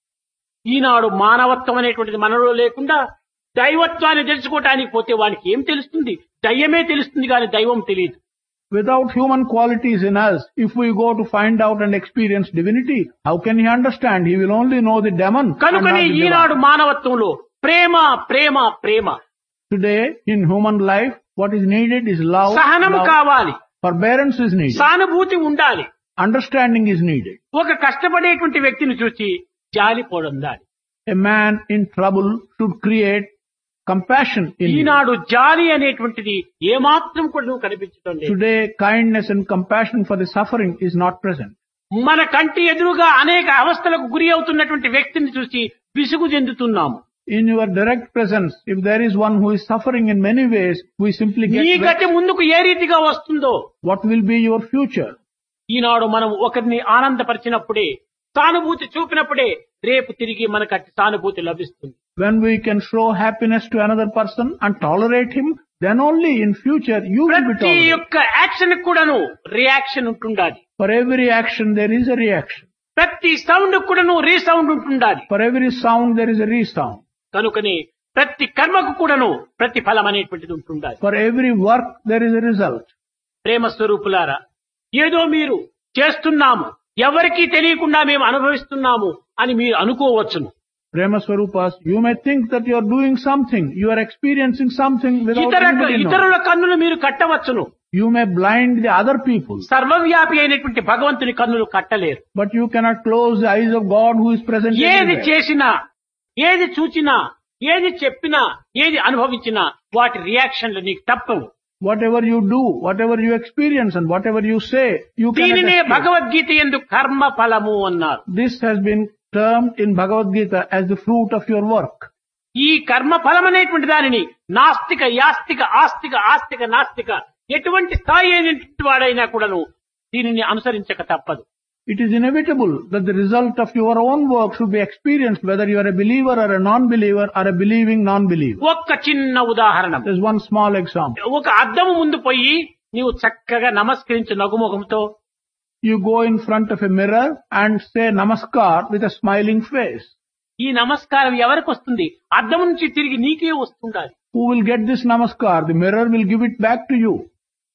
ఈనాడు మానవత్వం అనేటువంటిది మనలో లేకుండా దైవత్వాన్ని తెలుసుకోవటానికి పోతే వానికి ఏం తెలుస్తుంది దయ్యమే తెలుస్తుంది కానీ దైవం తెలియదు Without human qualities in us, if we go to find out and experience divinity, how can he understand? He will only know the demon. and not కనుకనే the Eenadu divine. మానవత్వంలో Prema Prema Prema Today, in human life, what is needed is love. సహనం love. కావాలి Forbearance is needed. సానుభూతి ఉండాలి Understanding is needed. ఒక కష్టపడేటువంటి వ్యక్తిని చూసి జాలి పొందాలి A man in trouble should create compassion in him. ఈనాడు జాలి అనేటువంటిది ఏమాత్రం కూడా నువ్వు కనిపించడం లేదు Today, kindness and compassion for the suffering is not present. మన కంటి ఎదురుగా అనేక అవస్థలకు గురి అవుతున్నటువంటి వ్యక్తిని చూసి విసుగు చెందుతున్నాము In your direct presence, if there is one who is suffering in many ways, we simply get నీ vexed. గతి ముందుకు ఏ రీతిగా వస్తుందో what will be your future. ఈనాడు మనం ఒకరిని ఆనందపరిచినప్పుడే సానుభూతి చూపినప్పుడే రేపు తిరిగి మనకు అట్టి సానుభూతి లభిస్తుంది When we can show happiness to another person and tolerate him, then only in future you will be ప్రతి tolerated. యొక్క యాక్షన్ కూడాను రియాక్షన్ ఉంటుండాలి For every action there is a reaction. ప్రతి సౌండ్ కూడాను రీసౌండ్ ఉంటుండాలి For every sound there is a resound. కనుకనే ప్రతి కర్మకు కూడాను ప్రతిఫలం అనేటువంటిది ఉంటుండాలి For every work there is a result. ప్రేమ స్వరూపులారా ఏదో మీరు చేస్తున్నాము ఎవరికీ తెలియకుండా మేము అనుభవిస్తున్నాము అని మీరు అనుకోవచ్చును Prema Swarupas, you may think that you are doing something, you are experiencing something without ఇతర anybody knowing. ఇతరుల కన్నులు మీరు కట్టవచ్చును You may blind the other people, సర్వవ్యాపి అయినటువంటి భగవంతుని కన్నులు కట్టలేరు but you cannot close the eyes of God who is present ఏది everywhere. చేసినా ఏది చూచినా ఏది చెప్పినా ఏది అనుభవించినా వాటి రియాక్షన్లు నీకు తప్పవు Whatever you do, whatever you experience and whatever you say, you cannot దీనినే escape. భగవద్గీత ఎందు కర్మ ఫలము అన్నారు This has been termed in Bhagavad Gita as the fruit of your work. ఈ కర్మ ఫలం అనేటువంటి దానిని నాస్తిక యాస్తిక ఆస్తిక ఆస్తిక నాస్తిక ఎటువంటి స్థాయి అయినటువంటి వాడైనా కూడాను దీనిని అనుసరించక తప్పదు It is inevitable that the result of your own work should be experienced whether you are a believer or a non-believer or a believing non-believer. ఒక్క చిన్న ఉదాహరణ There's one small example. ఒక అద్దము ముందు పోయి నీవు చక్కగా నమస్కరించు నగుముఖంతో You go in front of a mirror and say namaskar with a smiling face. ఈ నమస్కారం ఎవరికి వస్తుంది అద్దం నుంచి తిరిగి నీకే వస్తుండాలి Who will get this namaskar? The mirror will give it back to you.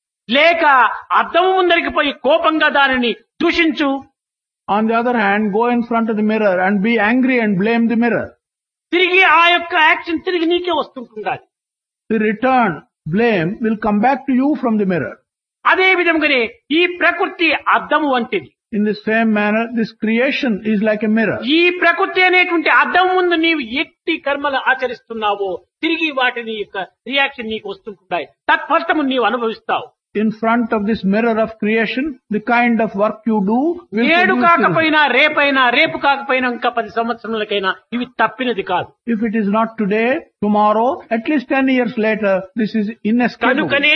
లేక అద్దము ముందరికి పోయి కోపంగా దానిని దూషించు On the other hand, go in front of the mirror and be angry and blame the mirror. తిరిగి ఆ యొక్క యాక్షన్ తిరిగి నీకే వస్తుంటుండాలి The return blame will come back to you from the mirror. అదే విధంగానే ఈ ప్రకృతి అద్దము వంటిది In the same manner, this creation is like a mirror. ఈ ప్రకృతి అనేటువంటి అద్దం ముందు నీవు ఎట్టి కర్మలు ఆచరిస్తున్నావో తిరిగి వాటిని యొక్క రియాక్షన్ నీకు వస్తుంటాయి తత్ఫలితము నీవు అనుభవిస్తావు In front of this mirror of creation, the kind of work you do will నేడు produce the result. కాకపోయినా రేపైనా రేపు కాకపోయినా ఇంకా పది సంవత్సరములకైనా ఇవి తప్పినది కాదు If it is not today, tomorrow, at least 10 years later, this is inescapable. కనుకనే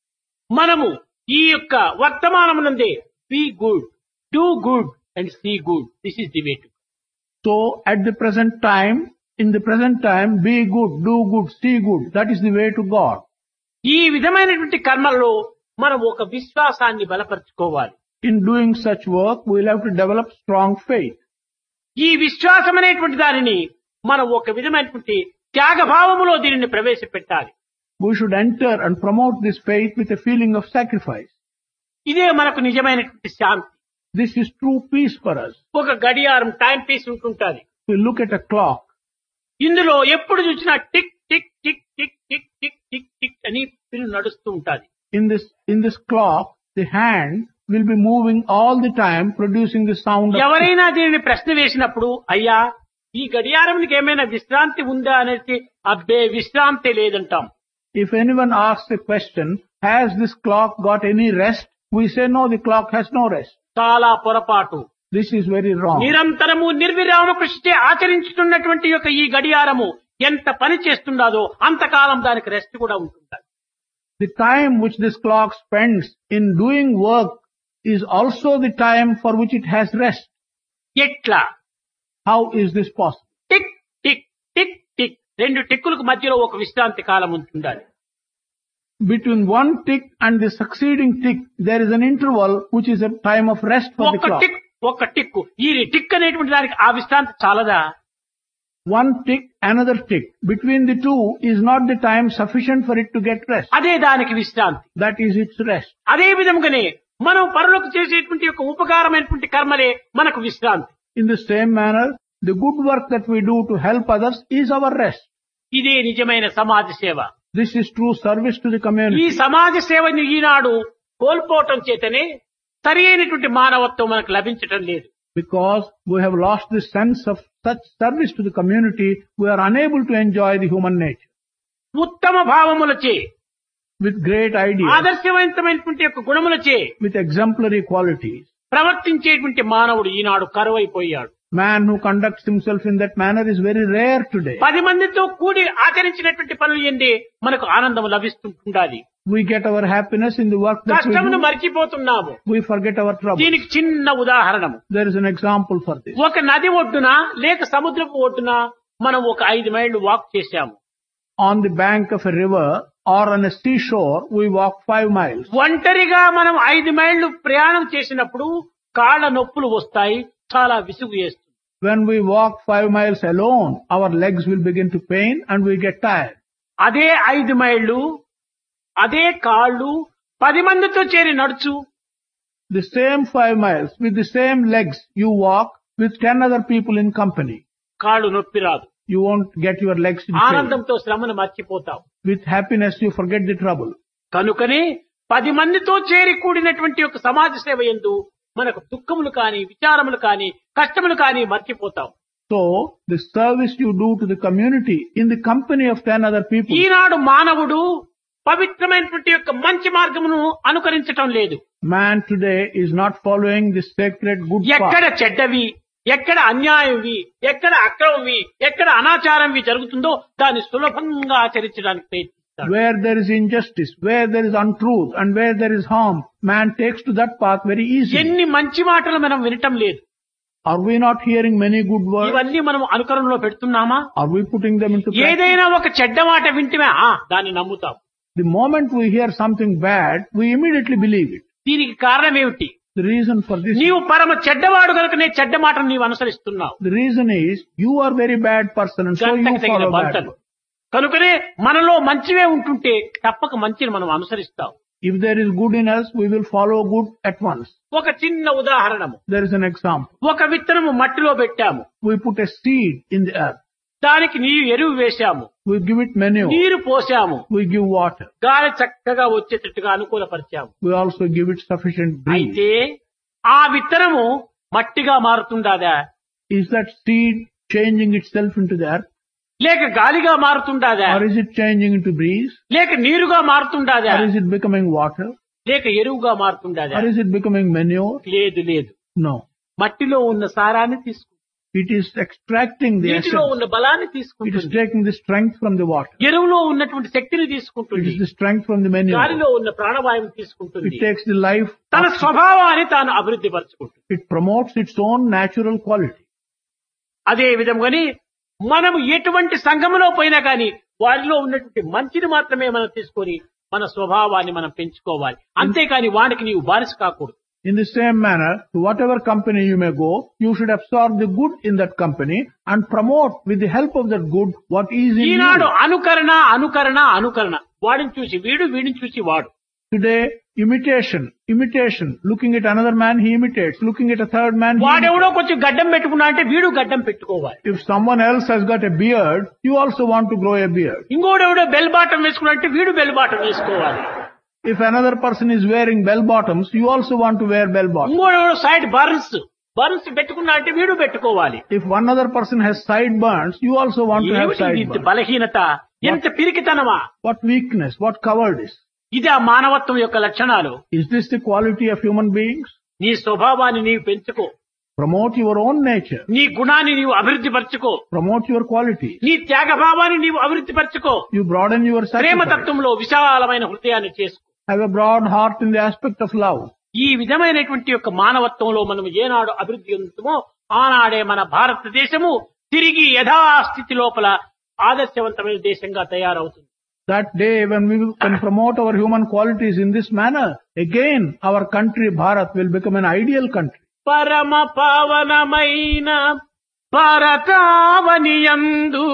మనము ఈ యొక్క వర్తమానమునందే be good do good and see good this is the way to So, at the present time, in the present time, be good, do good, see good. That is the way to God. ఈ విధమైనటువంటి కర్మల్లో మనం ఒక విశ్వాసాన్ని బలపరుచుకోవాలి In doing such work, we will have to develop strong faith. ఈ విశ్వాసం అనేటువంటి దానిని మనం ఒక విధమైనటువంటి త్యాగభావములో దీనిని ప్రవేశపెట్టాలి We should enter and promote this faith with a feeling of sacrifice. ఇదే మనకు నిజమైనటువంటి శాంతి This is true peace for us. ఒక గడియారం టైం పీస్ ఉంటుంటాది We look at a clock. ఇందులో ఎప్పుడు చూసినా tick tick tick tick tick tick tick tick అని పిల్లు నడుస్తూ ఉంటాది In this, in this clock, the hand will be moving all the time, producing the sound of tick. ఎవరైనా దీనిని ప్రశ్న వేసినప్పుడు అయ్యా ఈ గడియారంకి ఏమైనా విశ్రాంతి ఉందా అనేది అబ్బే విశ్రాంతి లేదంటాం If anyone asks a question, has this clock got any rest? We say no, the clock has no rest. చాలా పొరపాటు This is very wrong. నిరంతరము నిర్విరామ కృషిచే ఆచరించుతున్నటువంటి యొక్క ఈ గడియారము ఎంత పని చేస్తుండదో అంతకాలం దానికి రెస్ట్ కూడా ఉంటుందా The time which this clock spends in doing work is also the time for which it has rest. ఎట్లా How is this possible? Tick tick tick tick రెండు టిక్కులకు మధ్యలో ఒక విశ్రాంతి కాలం ఉంటుండాలి Between one tick and the succeeding tick, there is an interval which is a time of rest for the ఒక్క clock. టిక్ ఒక్క టిక్కు ఈ టిక్ అనేటువంటి దానికి ఆ విశ్రాంతి చాలదా One tick, another tick. Between the two is not the time sufficient for it to get rest. అదే దానికి విశ్రాంతి That is its rest. అదే విధంగానే మనం పరులకు చేసేటువంటి యొక్క ఉపకారమైనటువంటి కర్మలే మనకు విశ్రాంతి In the same manner, the good work that we do to help others is our rest. ఇదే నిజమైన సమాజ సేవ This is true service to the ఈ community. సమాజ సేవని ఈనాడు కోల్పోవటం చేతనే సరి అయినటువంటి మానవత్వం మనకు లభించటం లేదు Because we have lost the sense of such service to the community, we are unable to enjoy the human nature ఉత్తమ భావములచే with great ideas, ఆదర్శవంతమైనటువంటి యొక్క గుణములచే with exemplary qualities. ప్రవర్తించేటువంటి మానవుడు ఈనాడు కరువైపోయాడు Man who conducts himself in that manner is very rare today. పది మందితో కూడి ఆచరించినటువంటి పనులు ఎందే మనకు ఆనందం లభిస్తుంటుండాలి We get our happiness in the work that we కష్టమును do. మర్చిపోతున్నాము We forget our trouble. దీనికి చిన్న ఉదాహరణము There is an example for this. ఒక నది ఒడ్డున లేక సముద్రపు ఒడ్డున మనం ఒక ఐదు మైళ్ళు వాక్ చేశాము On the bank of a river or on a seashore, we walk five miles. ఒంటరిగా మనం ఐదు మైళ్ళు ప్రయాణం చేసినప్పుడు కాళ్ళ నొప్పులు వస్తాయి చాలా విసుగు వేస్తుంది When we walk five miles alone, our legs will begin to pain and we get tired. అదే ఐదు మైళ్ళు అదే కాళ్ళు పది మందితో చేరి నడుచు The same five miles with the same legs you walk with ten other people in company. కాళ్ళు నొప్పి రాదు You won't get your legs in pain. ఆనందంతో శ్రమను మర్చిపోతావు With happiness you forget the trouble. కనుకనే పది మందితో చేరి కూడినటువంటి ఒక సమాజ సేవ ఎందు మనకు దుఃఖములు కాని విచారములు కాని కష్టములు కాని మర్చిపోతాం So, the service you do to the community in the company of ten other people, ఈనాడు మానవుడు పవిత్రమైనటువంటి యొక్క మంచి మార్గమును అనుకరించటం లేదు man today is not following the sacred good ఎక్కడ path. చెడ్డవి ఎక్కడ అన్యాయంవి ఎక్కడ అక్రమవి ఎక్కడ అనాచారంవి జరుగుతుందో దాన్ని సులభంగా ఆచరించడానికి ప్రయత్నిస్తాడు Where there is injustice, where there is untruth, and where there is harm, man takes to that path very easily. ఎన్ని మంచి మాటలు మనం వినటం లేదు Are we not hearing many good words? ఇవన్నీ మనం అనుకరణలో పెడుతున్నామా Are we putting them into practice? ఏదైనా ఒక చెడ్డ మాట వింటమే ఆ దాన్ని నమ్ముతాం The moment we hear something bad, we immediately believe it. దీనికి కారణం ఏమిటి The reason for this, నీవు పరమ చెడ్డవాడు కనుకనే చెడ్డ మాటను నీవు అనుసరిస్తున్నావు the reason is you are very bad person and so you గంటకు తగిన follow bad. బంటలు కనుకనే మనలో మంచివే ఉంటుంటే తప్పక మంచిని మనం అనుసరిస్తాం If there is good in us, we will follow good at once. ఒక చిన్న ఉదాహరణము There is an example. ఒక విత్తనము మట్టిలో పెట్టాము We put a seed in the earth. దానికి నీరు ఎరువు వేశాము We give it manure. నీరు పోసాము We give water. గాలి చక్కగా వచ్చేటట్టుగా అనుకూలపరిచాము We also give it sufficient breeze. అయితే ఆ విత్తనము మట్టిగా మారుతుండాదా Is that seed changing itself into the earth? లేక గాలిగా మారుతుండాదా Or is it changing into breeze? లేక నీరుగా మారుతుండాదా Or is it becoming water? లేక ఎరువుగా మారుతుండాదా Or is it becoming manure? లేదు లేదు No. మట్టిలో ఉన్న సారాన్ని తీసుకుంటుంది It is extracting the నీటిలో essence. ఉన్న బలాన్ని It is తీసుకుంటుంది taking the strength from the water. ఎరువులో ఉన్నటువంటి శక్తిని It తీసుకుంటుంది is the strength from the manure. గాలిలో ఉన్న ప్రాణవాయువు తీసుకుంటుంది It takes the life. తన of- స్వభావాన్ని తాను అభివృద్ధి పరచుకుంటుంది It promotes its own natural quality. అదే విధంగాని మనము ఎటువంటి సంఘములో పోయినా కానీ వారిలో ఉన్నటువంటి మంచిని మాత్రమే మనం తీసుకొని మన స్వభావాన్ని మనం పెంచుకోవాలి అంతేకాని వానికి నీవు బానిస కాకూడదు In the same manner, to whatever company you may go, you should absorb the good in that company and promote with the help of that good what is in Eenadu you. అనుకరణ అనుకరణ అనుకరణ వాడిని చూసి వీడు వీడిని చూసి వాడు Today, imitation, imitation. Looking at another man, he imitates. Looking at a third man, he వాడెవడో కొంచెం గడ్డం పెట్టుకున్నా అంటే వీడు గడ్డం పెట్టుకోవాలి If someone else has got a beard, you also want to grow a beard. ఇంకోడెవడో బెల్ బాటం వేసుకున్నా అంటే వీడు బెల్ బాటం వేసుకోవాలి If another person is wearing bell bottoms, you also want to wear bell bottoms. ఇంకోడెవడో సైడ్ బర్న్స్ బర్న్స్ పెట్టుకున్నా అంటే వీడు పెట్టుకోవాలి If one other person has sideburns, you also want to have ఏమిటి ఇది sideburns. బలహీనత ఎంత పిరికితనమా What weakness, what cowardice. ఇది ఆ మానవత్వం యొక్క లక్షణాలు Is this the quality of human beings? నీ స్వభావాన్ని నీవు పెంచుకో Promote your own nature. నీ గుణాన్ని నీవు అభివృద్ధి పరచుకో Promote your qualities. నీ త్యాగభావాన్ని నీవు అభివృద్ధి పరచుకో You broaden your sacrifice. ప్రేమతత్వంలో విశాలమైన హృదయాన్ని చేసుకో Have a broad heart in the aspect of love. ఈ విధమైనటువంటి యొక్క మానవత్వంలో మనం ఏనాడు అభివృద్ధి చెందుతామో ఆనాడే మన భారతదేశము తిరిగి యథాస్థితి లోపల ఆదర్శవంతమైన దేశంగా తయారవుతుంది That day when we can promote our human qualities in this manner, again our country Bharat will become an ideal country. పరమ పావనమైన భారతావనియందు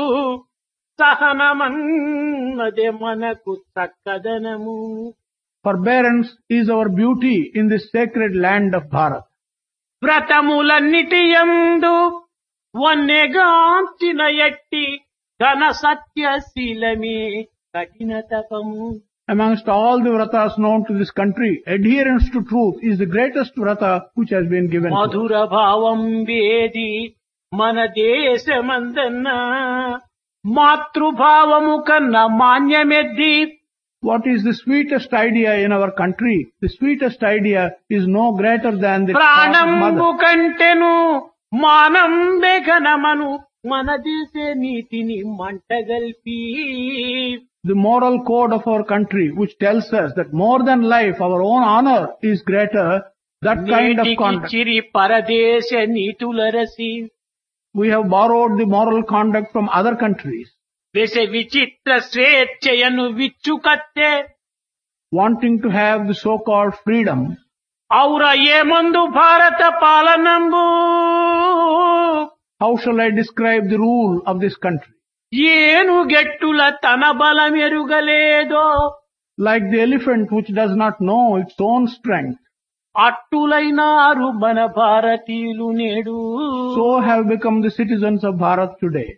సహనమన్నదే మనకు చక్కదనము Forbearance is our beauty in this sacred land of Bharat. వ్రతములన్నిటి యందు వన్నెగాంచిన ఎట్టి ఘన సత్యశీలమే కఠిన తపము Amongst all the vratas known to this country, adherence to truth is the greatest vrata which has been given. to us. మధుర భావం వేది మన దేశమందన్నా మాతృభావము కన్నా మాన్యమెద్ది What is the sweetest idea in our country? The sweetest idea is no greater than the ప్రాణంబు mother. కంటెను మానం ఘనమను మన దేశ నీతిని మంటగల్పి The moral code of our country which tells us that more than life, our own honor is greater. That kind of నేటికి conduct. చిరి పరదేశ నీతులరసి We have borrowed the moral conduct from other countries. వెస విచిత్ర స్వేచ్ఛయను విచ్చుకత్తే wanting to have the so-called freedom, ఔర ఏమందు భారత పాలనంబు how shall I describe the rule of this country? ఏను గెట్టుల తన బలమెరుగలేదో Like the elephant which does not know its own strength, అట్టులైనారు మన భారతీయులు నేడు so have become the citizens of Bharat today.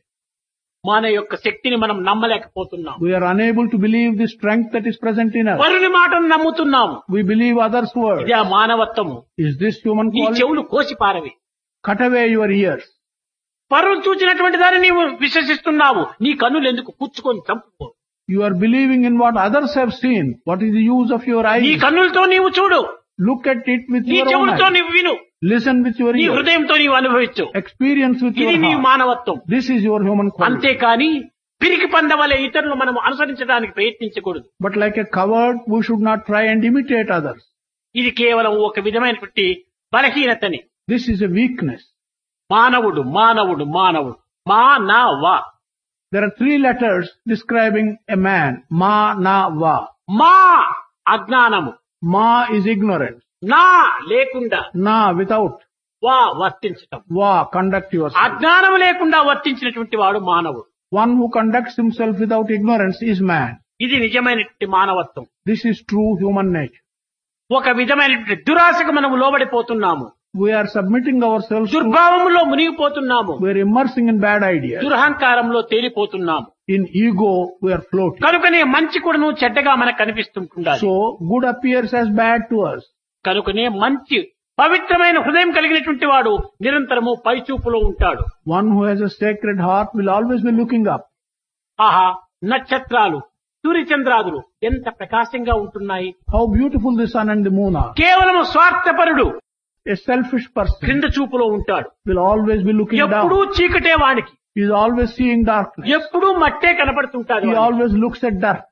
మన యొక్క శక్తిని మనం నమ్మలేకపోతున్నాం We are unable to believe the strength that is present in us. వరుని మాటను నమ్ముతున్నాము We believe others' words. ఇదే మానవత్వము Is this human నీ quality? చెవులు కోసి పారవి Cut away your ears. పరువు చూచినటువంటి దాన్ని నీవు విశ్వసిస్తున్నావు నీ కన్నులు ఎందుకు కూర్చుకొని చంపుకో You are believing in what others have seen. What is the use of your నీ eyes? కన్నులతో నీవు చూడు Look at it with నీ your own చెవులతో eyes. నీవు విను Listen with your నీ ears. హృదయంతో నీవు అనుభవించు Experience with ఇది your నీ heart. మానవత్వం This is your human quality. అంతేకాని పిరికి పందవలే ఇతరులు మనం అనుసరించడానికి ప్రయత్నించకూడదు But like a coward, we should not try and imitate others. ఇది కేవలం ఒక విధమైనటువంటి బలహీనతని This is a weakness. మానవుడు మానవుడు మానవుడు మానవ There are three letters describing a man. Ma, na, va. మా అజ్ఞానము Ma is ignorance. నా లేకుండా Na, without. వా వర్తించటం Va, conduct yourself. అజ్ఞానం లేకుండా వర్తించినటువంటి వాడు మానవుడు One who conducts himself without ignorance is man. ఇది నిజమైనటువంటి మానవత్వం This is true human nature. ఒక విధమైనటువంటి దురాశకు మనము లోబడిపోతున్నాము We are submitting ourselves to, దుర్భావములో మునిగిపోతున్నాము we are immersing in bad ideas. దురహంకారంలో తేలిపోతున్నాము In ego, we are floating. కనుకనే మంచి కూడాను చెడ్డగా మనకు కనిపిస్తుంటుండాలి So, good appears as bad to us. కనుకనే మంచి పవిత్రమైన హృదయం కలిగినటువంటి వాడు నిరంతరము పైచూపులో ఉంటాడు One who has a sacred heart will always be looking up. ఆహా నక్షత్రాలు సూర్యచంద్రాదులు ఎంత ప్రకాశంగా ఉంటున్నాయి How beautiful the sun and the moon are. కేవలం స్వార్థపరుడు A selfish person క్రింద చూపులో ఉంటాడు will always be looking ఎప్పుడూ down. చీకటే వానికి He is always seeing darkness. ఎప్పుడూ మట్టే కనపడుతుంటాడు He వానికి. always looks at dirt.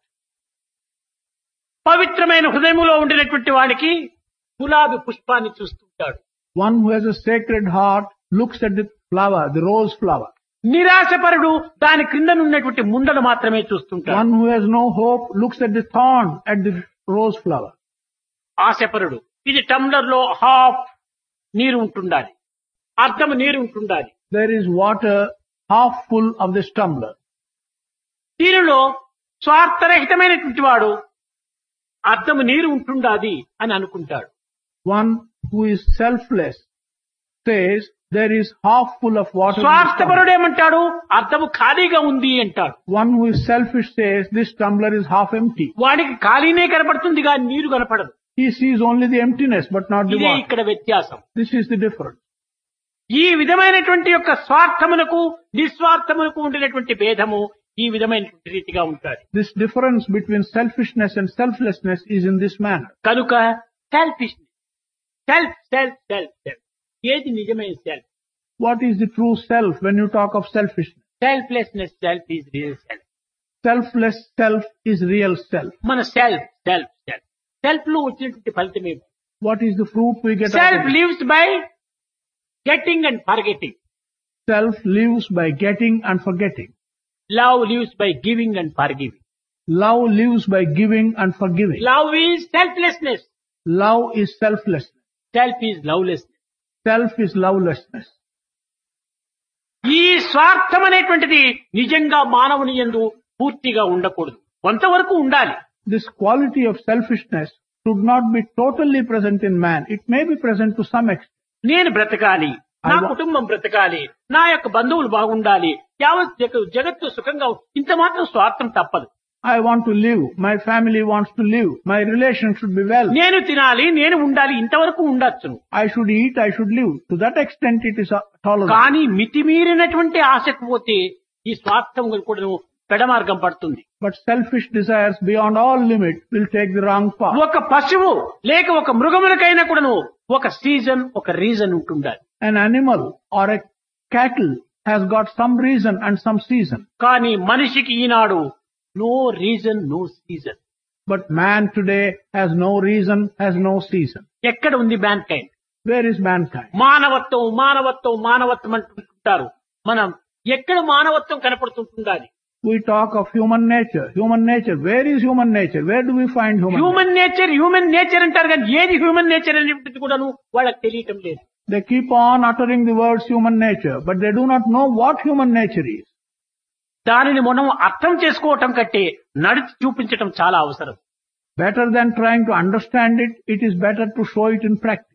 పవిత్రమైన హృదయములో ఉండినటువంటి వానికి గులాబీ పుష్పాన్ని చూస్తుంటాడు One who has a sacred heart looks at the flower, the rose flower. నిరాశపరుడు దాని క్రిందనున్నటువంటి ముండను మాత్రమే చూస్తుంటాడు One who has no hope looks at the thorn at the rose flower. ఆశపరుడు ఇది టంబ్లర్ లో హాఫ్ నీరు ఉంటుండాలి అర్థం నీరు ఉంటుండాలి There is water half full of this tumbler. దీనిలో స్వార్థరహితమైనటువంటి వాడు అర్థము నీరు ఉంటుండాది అని అనుకుంటాడు One who is selfless says there is half full of water. in this tumbler. స్వార్థపరుడు ఏమంటాడు అర్థము ఖాళీగా ఉంది అంటాడు One who is selfish says this tumbler is half empty. వాడికి ఖాళీనే కనపడుతుంది కానీ నీరు కనపడదు He sees only the emptiness but not the ఇదే water. ఇక్కడ వ్యత్యాసం This is the difference. ఈ విధమైనటువంటి యొక్క స్వార్థమునకు నిస్వార్థమునకు ఉండినటువంటి భేదము ఈ విధమైనటువంటి రీతిగా ఉంటుంది This difference between selfishness and selflessness is in this manner. కనుక selfishness self self self self ఏది నిజమైన self What is the true self when you talk of selfishness? Selflessness self is real self Selfless self is real self. మన సెల్ఫ్ సెల్ఫ్ సెల్ఫ్ సెల్ఫ్ లో వచ్చినటువంటి ఫలితం ఏమిటి What is the fruit we get out self of it? Lives by getting and forgetting Self lives by getting and forgetting. Love lives by giving and forgiving Love lives by giving and forgiving. Love is selflessness Love is selflessness. Self is lovelessness Self is lovelessness. ఈ స్వార్థం అనేటువంటిది నిజంగా మానవుని ఎందు పూర్తిగా ఉండకూడదు కొంతవరకు ఉండాలి This quality of selfishness should not be totally present in man. It may be present to some extent. నేను బ్రతకాలి నా I wa- కుటుంబం బ్రతకాలి నా యొక్క బంధువులు బాగుండాలి యావత్ జగ- జగత్తు సుఖంగా ఉం- ఇంత మాత్రం స్వార్థం తప్పదు I want to live. My family wants to live. My relation should be well. నేను తినాలి నేను ఉండాలి ఇంతవరకు ఉండొచ్చును I should eat. I should live. To that extent, it is uh, tolerable. కానీ మితిమీరినటువంటి ఆశకు పోతే ఈ స్వార్థం కూడా పెడమార్గం పడుతుంది But selfish desires beyond all limit will take the wrong path. ఒక పశువు లేక ఒక మృగములకైనా కూడాను ఒక సీజన్ ఒక రీజన్ ఉంటుండాలి An animal or a cattle has got some reason and some season. కానీ మనిషికి ఈనాడు no reason no season But man today has no reason, has no season. ఎక్కడ ఉంది mankind Where is mankind? మానవత్వం మానవత్వం మానవత్వం అంటుంటారు మనం ఎక్కడ మానవత్వం కనపడుతుంటుండాలి We talk of human nature. Human nature. Where is human nature? Where do we find human nature? Human nature human nature అంటారు కానీ ఏది హ్యూమన్ నేచర్ అనేటువంటిది కూడాను వాళ్ళకి తెలియటం లేదు They keep on uttering the words human nature, but they do not know what human nature is. దానిని మనం అర్థం చేసుకోవటం కంటే నడిచి చూపించటం చాలా అవసరం Better than trying to understand it, it is better to show it in practice.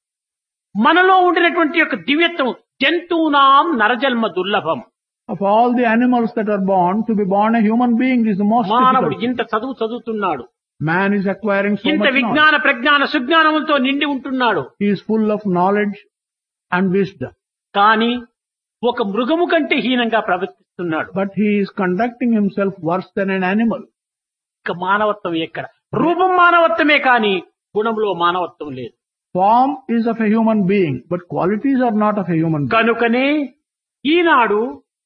మనలో ఉండినటువంటి యొక్క దివ్యత్వం జంతువునాం నరజన్మ దుర్లభం Of all the animals that are born, to be born a human being is the most మానవుడు difficult. ఇంత చదువు చదువుతున్నాడు Man is acquiring so ఇంత much knowledge. విజ్ఞాన ప్రజ్ఞాన సుజ్ఞానములతో నిండి ఉంటున్నాడు He is full of knowledge and wisdom. కానీ ఒక మృగము కంటే హీనంగా ప్రవర్తిస్తున్నాడు But he is conducting himself worse than an animal. ఇక మానవత్వం ఎక్కడ రూపం మానవత్వమే కానీ గుణంలో మానవత్వం లేదు Form is of a human being, but qualities are not of a human being. కనుకనే ఈనాడు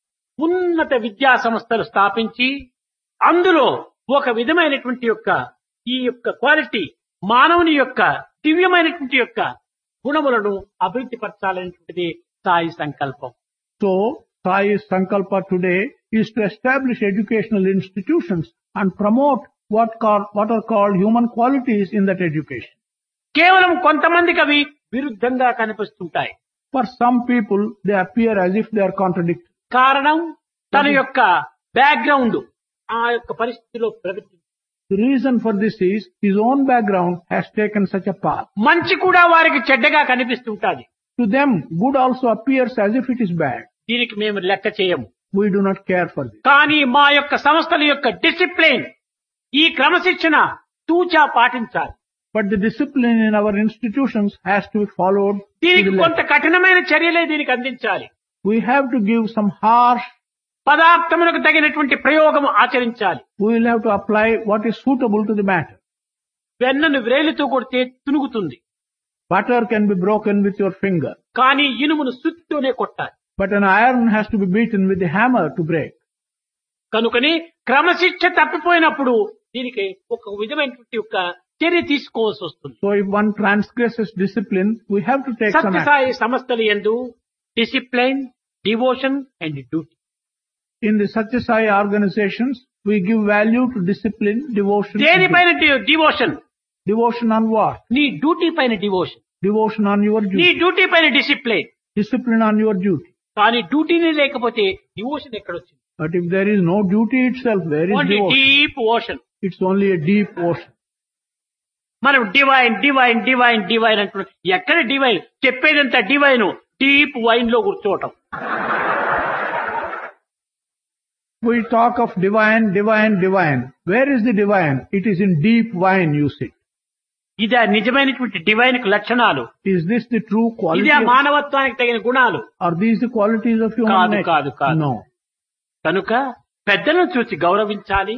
ఉన్నత విద్యా సంస్థలు స్థాపించి అందులో ఒక విధమైనటువంటి యొక్క ఈ యొక్క క్వాలిటీ మానవుని యొక్క దివ్యమైనటువంటి యొక్క గుణములను అభివృద్ధి పరచాలనేటువంటిది సాయి సంకల్పం So, Sai's Sankalpa today is to establish educational institutions and promote what, call, what are called human qualities in that education. కేవలం కొంతమందికి అవి విరుద్ధంగా కనిపిస్తుంటాయి For some people, they appear as if they are contradictory. కారణం తన యొక్క బ్యాక్గ్రౌండ్ ఆ యొక్క పరిస్థితిలో ప్రగతి The reason for this is his own background has taken such a path. మంచి కూడా వారికి చెడ్డగా కనిపిస్తుంటాది To them, good also appears as if it is bad. దీనికి మేము లెక్క చేయము We do not care for this. కానీ మా యొక్క సంస్థల యొక్క డిసిప్లిన్ ఈ క్రమశిక్షణ తూచా పాటించాలి But the discipline in our institutions has to be followed. to దీనికి the కొంత letter. కఠినమైన చర్యలే దీనికి అందించాలి We have to give some harsh, పదార్థములకు తగినటువంటి ప్రయోగం ఆచరించాలి we will have to apply what is suitable to the matter. వెన్నను వ్రేలితో కొడితే తునుగుతుంది Butter can be broken with your finger, కానీ ఇనుమును సుత్తితోనే కొట్టాలి but an iron has to be beaten with the hammer to break. కనుకని క్రమశిక్ష తప్పిపోయినప్పుడు దీనికి ఒక విధమైనటువంటి యొక్క చర్య తీసుకోవాల్సి వస్తుంది So if one transgresses discipline, we have to take some action. Satyasai సంస్థలు ఎందు discipline devotion and duty In the Satyasai organizations, we give value to discipline, devotion. and duty. దేనిపైన డివోషన్ Devotion on what? నీ డ్యూటీ పైన డివోషన్ Devotion on your నీ duty. డ్యూటీ పైన discipline Discipline on your duty. కానీ డ్యూటీనే లేకపోతే డివోషన్ ఎక్కడొచ్చింది But if there is no duty itself, where is only devotion? Deep ocean It's only a deep ocean. మనం డివైన్ డివైన్ డివైన్ డివైన్ అంటున్నాం ఎక్కడ డివైన్ చెప్పేదంతా డివైన్ డీప్ వైన్ లో కూర్చోవటం We talk of divine, divine, divine. Where is the divine? It is in deep wine, you see. ఇదే నిజమైనటువంటి డివైన్ కు లక్షణాలు Is this the true quality? ఇదే Of, మానవత్వానికి తగిన గుణాలు are these the qualities of human కాదు, nature? కాదు, కాదు. No. కనుక పెద్దలను చూసి గౌరవించాలి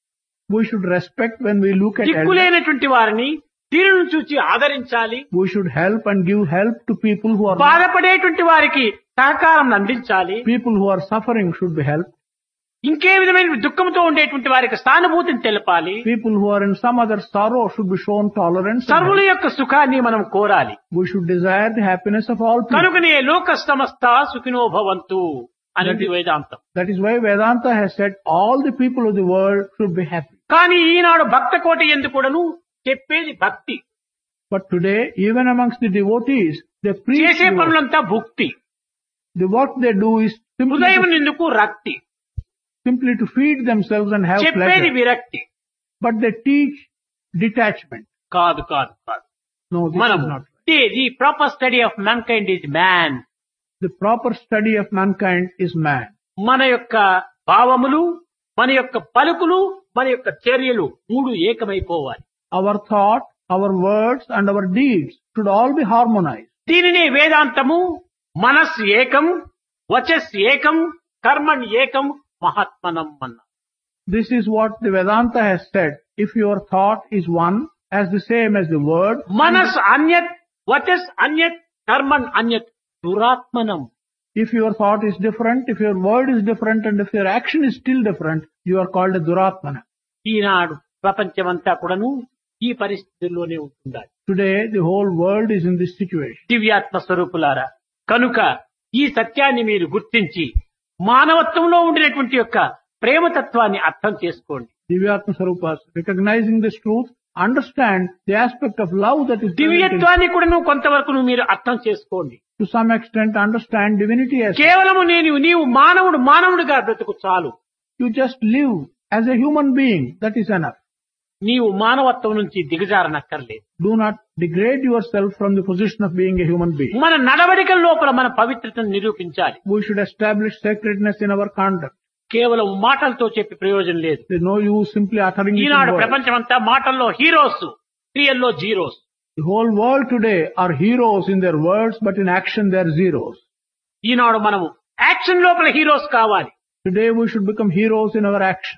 We should respect when we look at elders. దిక్కులేనటువంటి వారిని దీనిని చూసి ఆదరించాలి We should help and give help to people who are not- బాధపడేటువంటి వారికి సహకారం అందించాలి people who are suffering should be helped. ఇంకే విధమైన దుఃఖంతో ఉండేటువంటి వారికి సానుభూతిని తెలపాలి People who are in some other sorrow should be shown tolerance. and సర్వుల help. యొక్క సుఖాన్ని మనం కోరాలి We should desire the happiness of all people. కనుకనే లోక సమస్త సుఖినో భవంతు అనేది వేదాంతం That is why Vedanta has said all the people of the world should be happy. కానీ ఈనాడు భక్త కోటి ఎందుకుడను చెప్పేది భక్తి But today, even amongst the devotees, they preach చేసే the, work. పనులంతా భుక్తి the work they do is simply హృదయం to, నిందుకు రక్తి simply to feed themselves and have చెప్పేది pleasure. విరక్తి But they teach detachment. కాదు కాదు కాదు No, this మనం is not. The proper study of mankind is man The proper study of mankind is man. మన యొక్క భావములు మన యొక్క పలుకులు మన యొక్క చర్యలు మూడు ఏకమైపోవాలి Our thought, our words and our deeds should all be harmonized. దీనినే వేదాంతము మనస్ ఏకం వచస్ ఏకం కర్మణ్ ఏకం మహాత్మనం అన్న This is what the Vedanta has said. If your thought is one, as the same as the word, మనస్ అన్యత్ వచస్ అన్యత్ కర్మణ్ అన్యత్ దురాత్మనం if your thought is different, if your word is different, and if your action is still different, you are called a Duratmana. ఈనాడు ప్రపంచమంతా కూడాను ఈ పరిస్థితుల్లోనే ఉంటుండాలి Today, the whole world is in this situation. దివ్యాత్మ స్వరూపులారా కనుక ఈ సత్యాన్ని మీరు గుర్తించి మానవత్వంలో ఉండినటువంటి యొక్క ప్రేమతత్వాన్ని అర్థం చేసుకోండి Divyatma Sarupas, recognizing this truth, understand the aspect of love that is present in- దివ్యత్వాన్ని కూడా నువ్వు కొంతవరకు నువ్వు మీరు అర్థం చేసుకోండి to some extent understand divinity as కేవలము నేను నీవు మానవుడు మానవుడిగా బ్రతుకు చాలు you just live as a human being. That is enough. నీవు మానవత్వం నుంచి దిగజారనక్కర్లేదు Do not degrade yourself from the position of being a human being. మన నడవడికల లోపల మన పవిత్రతను నిరూపించాలి We should establish sacredness in our conduct. కేవలం మాటలతో చెప్పి ప్రయోజనం లేదు There's no use simply uttering it in Eenadu words. ప్రపంచమంతా మాటల్లో హీరోస్ క్రియల్లో zeros The whole world today are heroes in their words, but in action they are zeros. ఈనాడు మనము యాక్షన్ లోపల హీరోస్ కావాలి Today we should become heroes in our action.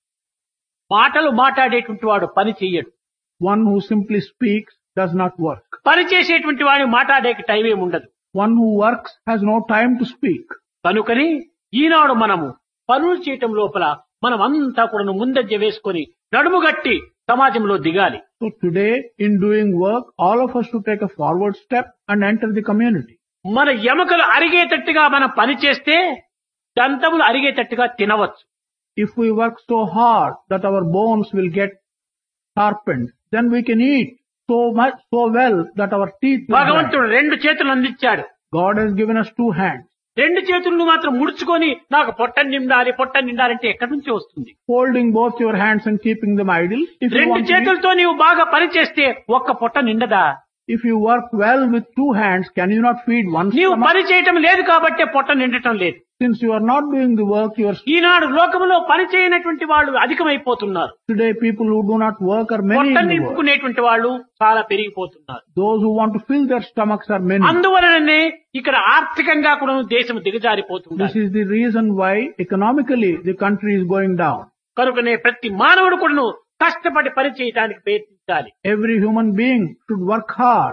మాటలు మాట్లాడేటువంటి వాడు పని చెయ్యడు One who simply speaks does not work. పని చేసేటువంటి వాడు మాట్లాడేకి టైం ఏమి ఉండదు One who works has no time to speak. కనుకని ఈనాడు మనము పనులు చేయటం లోపల మనం అంతా కూడా ముందంజ వేసుకొని నడుముగట్టి సమాజంలో దిగాలి So today, in doing work, all of us should take a forward step and enter the community. మన ఎముకలు అరిగేటట్టుగా మనం పని చేస్తే దంతములు అరిగేటట్టుగా తినవచ్చు If we work so hard that our bones will get sharpened, then we can eat so much, so well that our teeth will grind. భగవంతుడు రెండు చేతులు అందించాడు God has given us two hands. రెండు చేతులను మాత్రం ముడుచుకొని నాకు పొట్ట నిండాలి పొట్ట నిండాలంటే ఎక్కడి నుంచి వస్తుంది Holding both your hands and keeping them idle. If you, రెండు want to eat, చేతులతో నీవు బాగా పని చేస్తే ఒక్క పొట్ట నిండదా if you work well with two hands, can you not feed one నీవు stomach? పని చేయటం లేదు కాబట్టి పొట్ట నిండటం లేదు Since you are not doing the work, you are ఈనాడు లోకంలో పని చేయనటువంటి వాళ్ళు అధికమైపోతున్నారు today people who do not work are many పొట్ట in the world. నింపుకునేటువంటి వాళ్ళు చాలా పెరిగిపోతున్నారు Those who want to fill their stomachs are many. అందువలననే ఇక్కడ ఆర్థికంగా కూడా దేశం This దిగజారిపోతుంది is the reason why economically the country is going down. కనుకనే ప్రతి మానవుడు కూడాను కష్టపడి పని చేయడానికి ప్రయత్నించాలి Every human being should work hard.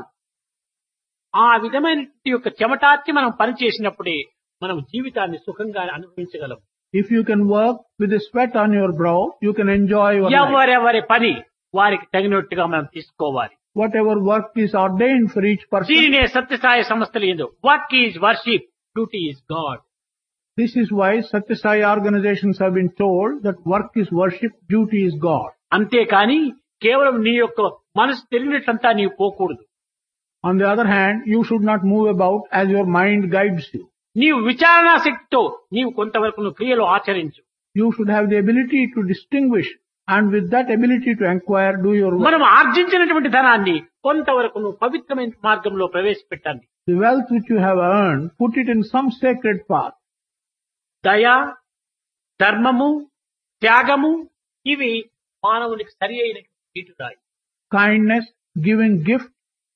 ఆ విధమైన యొక్క చెమటార్చి మనం పని చేసినప్పుడే మనం జీవితాన్ని సుఖంగా అనుభవించగలం If you can work with a sweat on your brow, you can enjoy your life. ఎవరెవరి పని వారికి తగినట్టుగా మనం తీసుకోవాలి Whatever work is ordained for each person, దీనినే సత్యసాయ సంస్థలు ఏందో work is worship duty is God this is why Satya Sai organizations have been told that work is worship, duty is God. అంతేకాని కేవలం నీ యొక్క మనసు తెలియనట్లంతా నీవు పోకూడదు On the other hand, you should not move about as your mind guides you. నీవు విచారణా శక్తితో నీవు కొంతవరకు నువ్వు క్రియలు ఆచరించు You should have the ability to distinguish and with that ability to inquire, do your work. మనం ఆర్జించినటువంటి ధనాన్ని కొంతవరకు నువ్వు పవిత్రమైన మార్గంలో ప్రవేశపెట్టండి The wealth which you have earned, put it in some sacred path. దయ ధర్మము త్యాగము ఇవి మానవునికి సరి అయిన కీటురాయి Kindness, giving gift,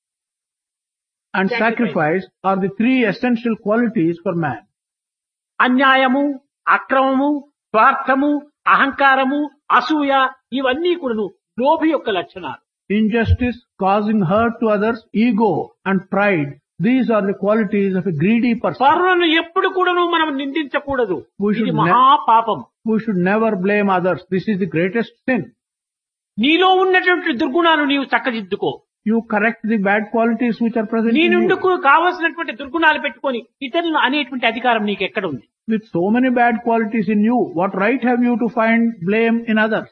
and Sacrifice. sacrifice are the three essential qualities for man. అన్యాయము అక్రమము స్వార్థము అహంకారము అసూయ ఇవన్నీ కూడాను లోభి యొక్క లక్షణాలు Injustice, causing hurt to others, ego, and pride. These are the qualities of a greedy person. పరులను ఎప్పుడు కూడాను మనం నిందించకూడదు We should ఇది ne- మహాపాపం We should never blame others. This is the greatest sin. నీలో ఉన్నటువంటి దుర్గుణాలు నీవు చక్కదిద్దుకో You correct the bad qualities which are present నీ in నుండుకు you. కావలసినటువంటి దుర్గుణాలు పెట్టుకొని ఇతరులను అనేటువంటి అధికారం నీకు ఎక్కడ ఉంది With so many bad qualities in you, what right have you to find blame in others?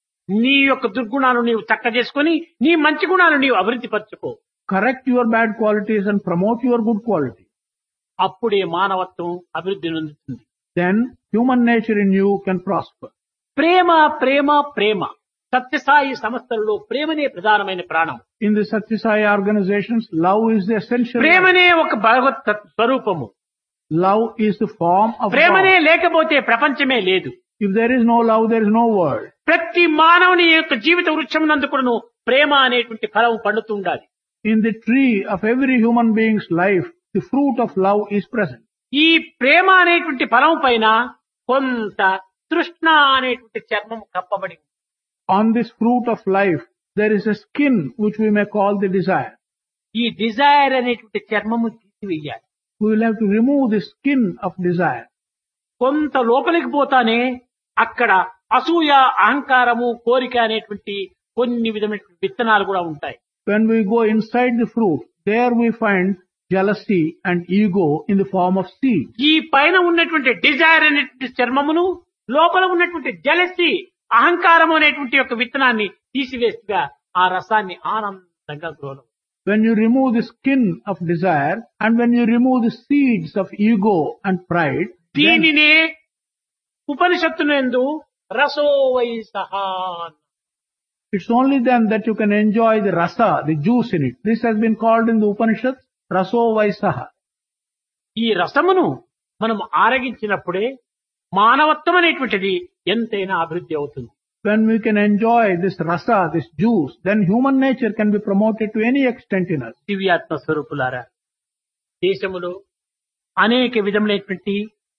నీ యొక్క దుర్గుణాలు నీవు చక్క చేసుకొని నీ మంచి గుణాలు నీవు అభివృద్ధి పరచుకో Correct your bad qualities and promote your good quality. అప్పుడే మానవత్వం అభివృద్ధి చెందుతుంది Then human nature in you can prosper. ప్రేమ ప్రేమ ప్రేమ సత్యసాయి సంస్థలలో ప్రేమనే ప్రధానమైన ప్రాణం In the Satyasai organizations, love is the essential. ప్రేమనే ఒక భగవత్ తత్- స్వరూపము Love is the form of ప్రేమనే God. లేకపోతే ప్రపంచమే లేదు If there is no love, there is no world. ప్రతి మానవుని యొక్క జీవిత వృక్షం నందుకును ప్రేమ అనేటువంటి ఫలం పండుతూ ఉండాలి In the tree of every human being's life, the fruit of love is present. ఈ ప్రేమ అనేటువంటి ఫలం పైన కొంత తృష్ణ అనేటువంటి చర్మం కప్పబడి ఉంది. On this fruit of life, there is a skin which we may call the desire. ఈ డిజైర్ అనేటువంటి చర్మము తీసివేయాలి We will have to remove the skin of desire. కొంత లోపలికి పోతానే అక్కడ అసూయ అహంకారము కోరిక అనేటువంటి కొన్ని విధమైనటువంటి విత్తనాలు కూడా ఉంటాయి When we go inside the fruit, there we find jealousy and ego in the form of seed. ఈ పైన ఉన్నటువంటి డిజైర్ అనేటువంటి చర్మమును లోపల ఉన్నటువంటి జలసి అహంకారం అనేటువంటి యొక్క విత్తనాన్ని తీసివేస్తుగా ఆ రసాన్ని ఆనందంగా గ్రోలం When you remove the skin of desire and when you remove the seeds of ego and pride, then దీనినే ఉపనిషత్తునందు రసో వై సహా it's only then that you can enjoy the rasa, the juice in it. This has been called in the Upanishads raso vaisaha. ఈ రసమును మనం ఆరగించినప్పుడే మానవత్వం అనేటువంటిది ఎంతైనా అభివృద్ధి అవుతుంది When we can enjoy this rasa, this juice, then human nature can be promoted to any extent in us. దివ్యాత్మ స్వరూపులారా దేశములో అనేక విధములైనటువంటి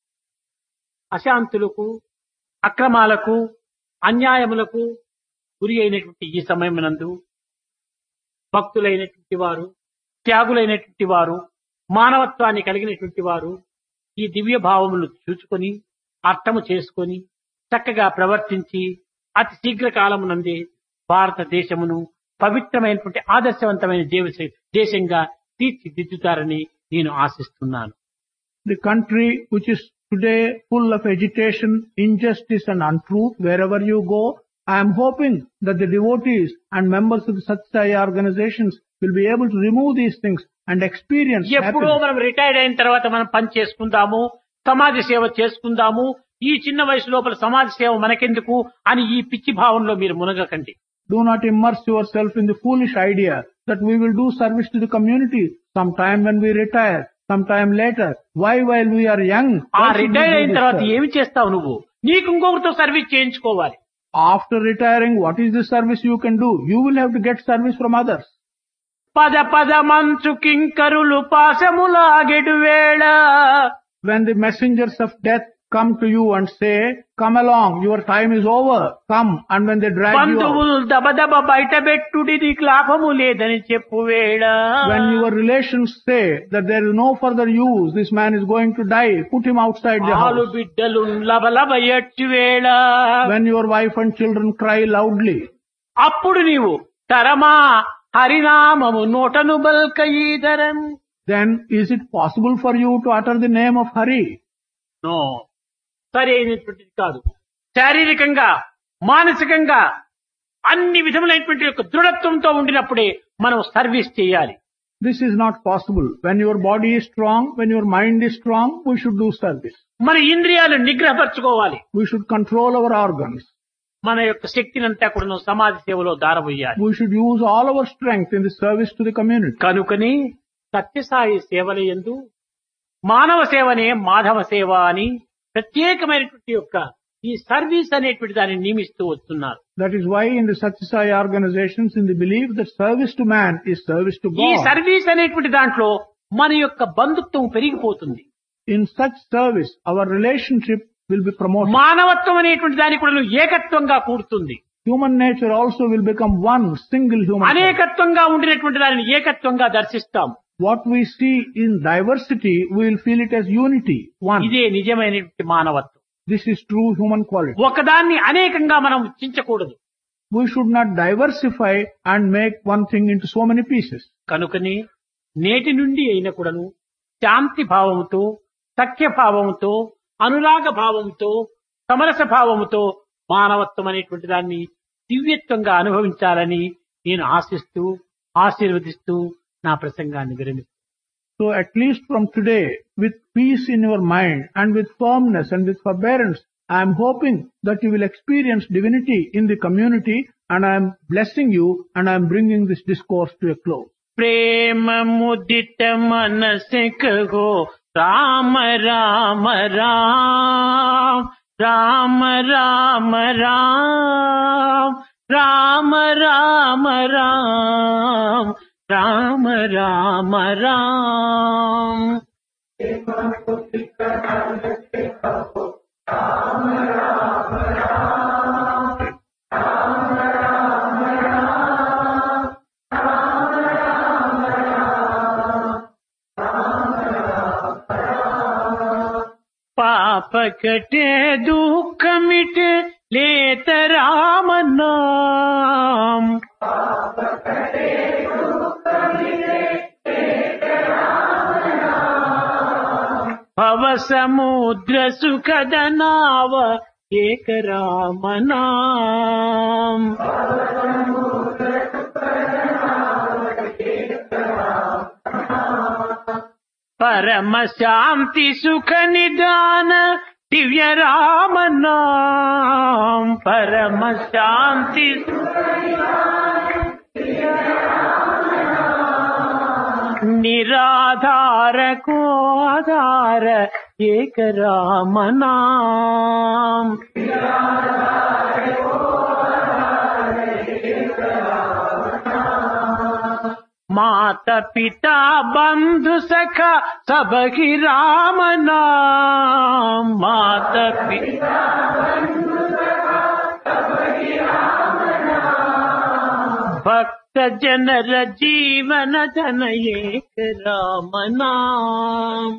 అశాంతులకు అక్రమాలకు అన్యాయములకు గురి అయినటువంటి ఈ సమయమునందు భక్తులైనటువంటి వారు త్యాగులైనటువంటి వారు మానవత్వాన్ని కలిగినటువంటి వారు ఈ దివ్య భావములు చూసుకొని అర్థము చేసుకొని చక్కగా ప్రవర్తించి అతి శీఘ్ర కాలమునందే భారతదేశమును పవిత్రమైనటువంటి ఆదర్శవంతమైన దేవ- దేశంగా తీర్చిదిద్దుతారని నేను ఆశిస్తున్నాను The country which is today full of agitation, injustice and untruth, wherever you go, I am hoping that the devotees and members of the Satsai organizations will be able to remove these things and experience ఎప్పుడో happiness. మనం రిటైర్డ్ అయిన తర్వాత మనం పని చేసుకుందాము సమాజ సేవ చేసుకుందాము ఈ చిన్న వయసు లోపల సమాజ సేవ మనకెందుకు అని ఈ పిచ్చి భావంలో మీరు మునగకండి Do not immerse yourself in the foolish idea that we will do service to the community sometime when we retire, sometime later. Why while we are young? ఆ why should we retire do అయిన this తర్వాత service? ఏమి చేస్తావు నువ్వు నీకు ఇంకొకరితో సర్వీస్ చేయించుకోవాలి After retiring, what is the service you can do? You will have to get service from others. పద పద మంచు కింకరులు పాశములాగెడు వేళ when the messengers of death come to you and say, come along, your time is over, come, and when they drag you out, బంధువులు దబదబ బయట పెట్టుడి నీకు లాభము లేదని చెప్పు వేళ when your relations say that there is no further use, this man is going to die, put him outside the ఆలు house. బిడ్డలు లబలబ ఎట్టి వేళ When your wife and children cry loudly, అప్పుడు నీవు తరమా హరినామము నోటను బల్క ఈధరం then is it possible for you to utter the name of Hari? No సరైనటువంటిది కాదు శారీరకంగా మానసికంగా అన్ని విధములైనటువంటి యొక్క దృఢత్వంతో ఉండినప్పుడే మనం సర్వీస్ చేయాలి This is not possible. When your body is strong, when your mind is strong, we should do service. మన ఇంద్రియాలు నిగ్రహపరచుకోవాలి We should control our organs. మన యొక్క శక్తిని అంతా కూడా సమాజ సేవలో దారబోయాలి We should use all our strength in the service to the community. కనుకని సత్యసాయి సేవల ఎందు మానవ సేవనే మాధవ సేవ అని ప్రత్యేకమైనటువంటి యొక్క ఈ సర్వీస్ అనేటువంటి దాన్ని నియమిస్తూ వస్తున్నారు That is why in the Satyasai organizations, in the belief that service to man is service to ఈ God, సర్వీస్ అనేటువంటి దాంట్లో మన యొక్క బంధుత్వం పెరిగిపోతుంది in such service, our relationship will be promoted. మానవత్వం అనేటువంటి దానికి కూడా ఏకత్వంగా కూడుతుంది Human nature also will become one single human. nature. అనేకత్వంగా ఉండినటువంటి దానిని ఏకత్వంగా దర్శిస్తాం What we see in diversity, we will feel it as unity, one. ఇదే నిజమైనటువంటి మానవత్వం This is true human quality. ఒకదాన్ని అనేకంగా మనం చించకూడదు We should not diversify and make one thing into so many pieces. కనుకని నేటి నుండి అయిన కూడాను శాంతి భావముతో సఖ్య భావముతో అనురాగ భావముతో సమరస భావముతో మానవత్వం అనేటువంటి దాన్ని దివ్యత్వంగా అనుభవించాలని నేను ఆశిస్తూ ఆశీర్వదిస్తూ నా ప్రసంగాన్ని విరమిస్తాను So at least from today, with peace in your mind and with firmness and with forbearance, I am hoping that you will experience divinity in the community and I am blessing you and I am bringing this discourse to a close. ప్రేమ ముదిత మనసె కగో రామ రామ రామ రామ రామ రామ రామ రామ రామ రామ రామ రామ పాప కటే దుఃఖ మిటే లేత రామ నామ భవ సముద్ర సుఖద నావ ఏక రామ నామ పరమ శాంతి సుఖ నిదాన దివ్య రామ నామ పరమ శాంతి నిరాధార को आधार एक राम नाम माता पिता बंधु सखा सब ही राम नाम माता पिता भक्त जनर जीवन धन एक राम नाम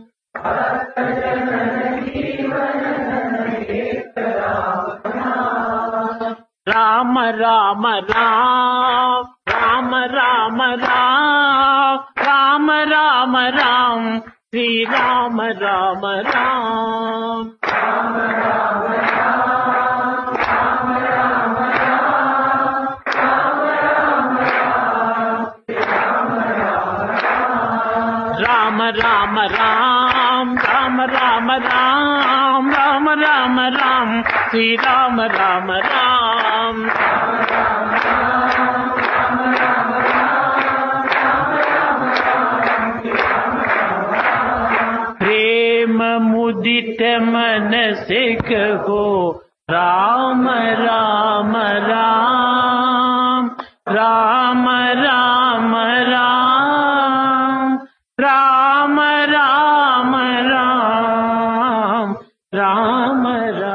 राम राम राम राम राम राम राम राम राम श्री राम राम राम राम राम राम राम राम राम राम राम राम श्री राम राम राम प्रेम मुदित मन से कहो राम राम राम राम राम राम राम राम राम राम राम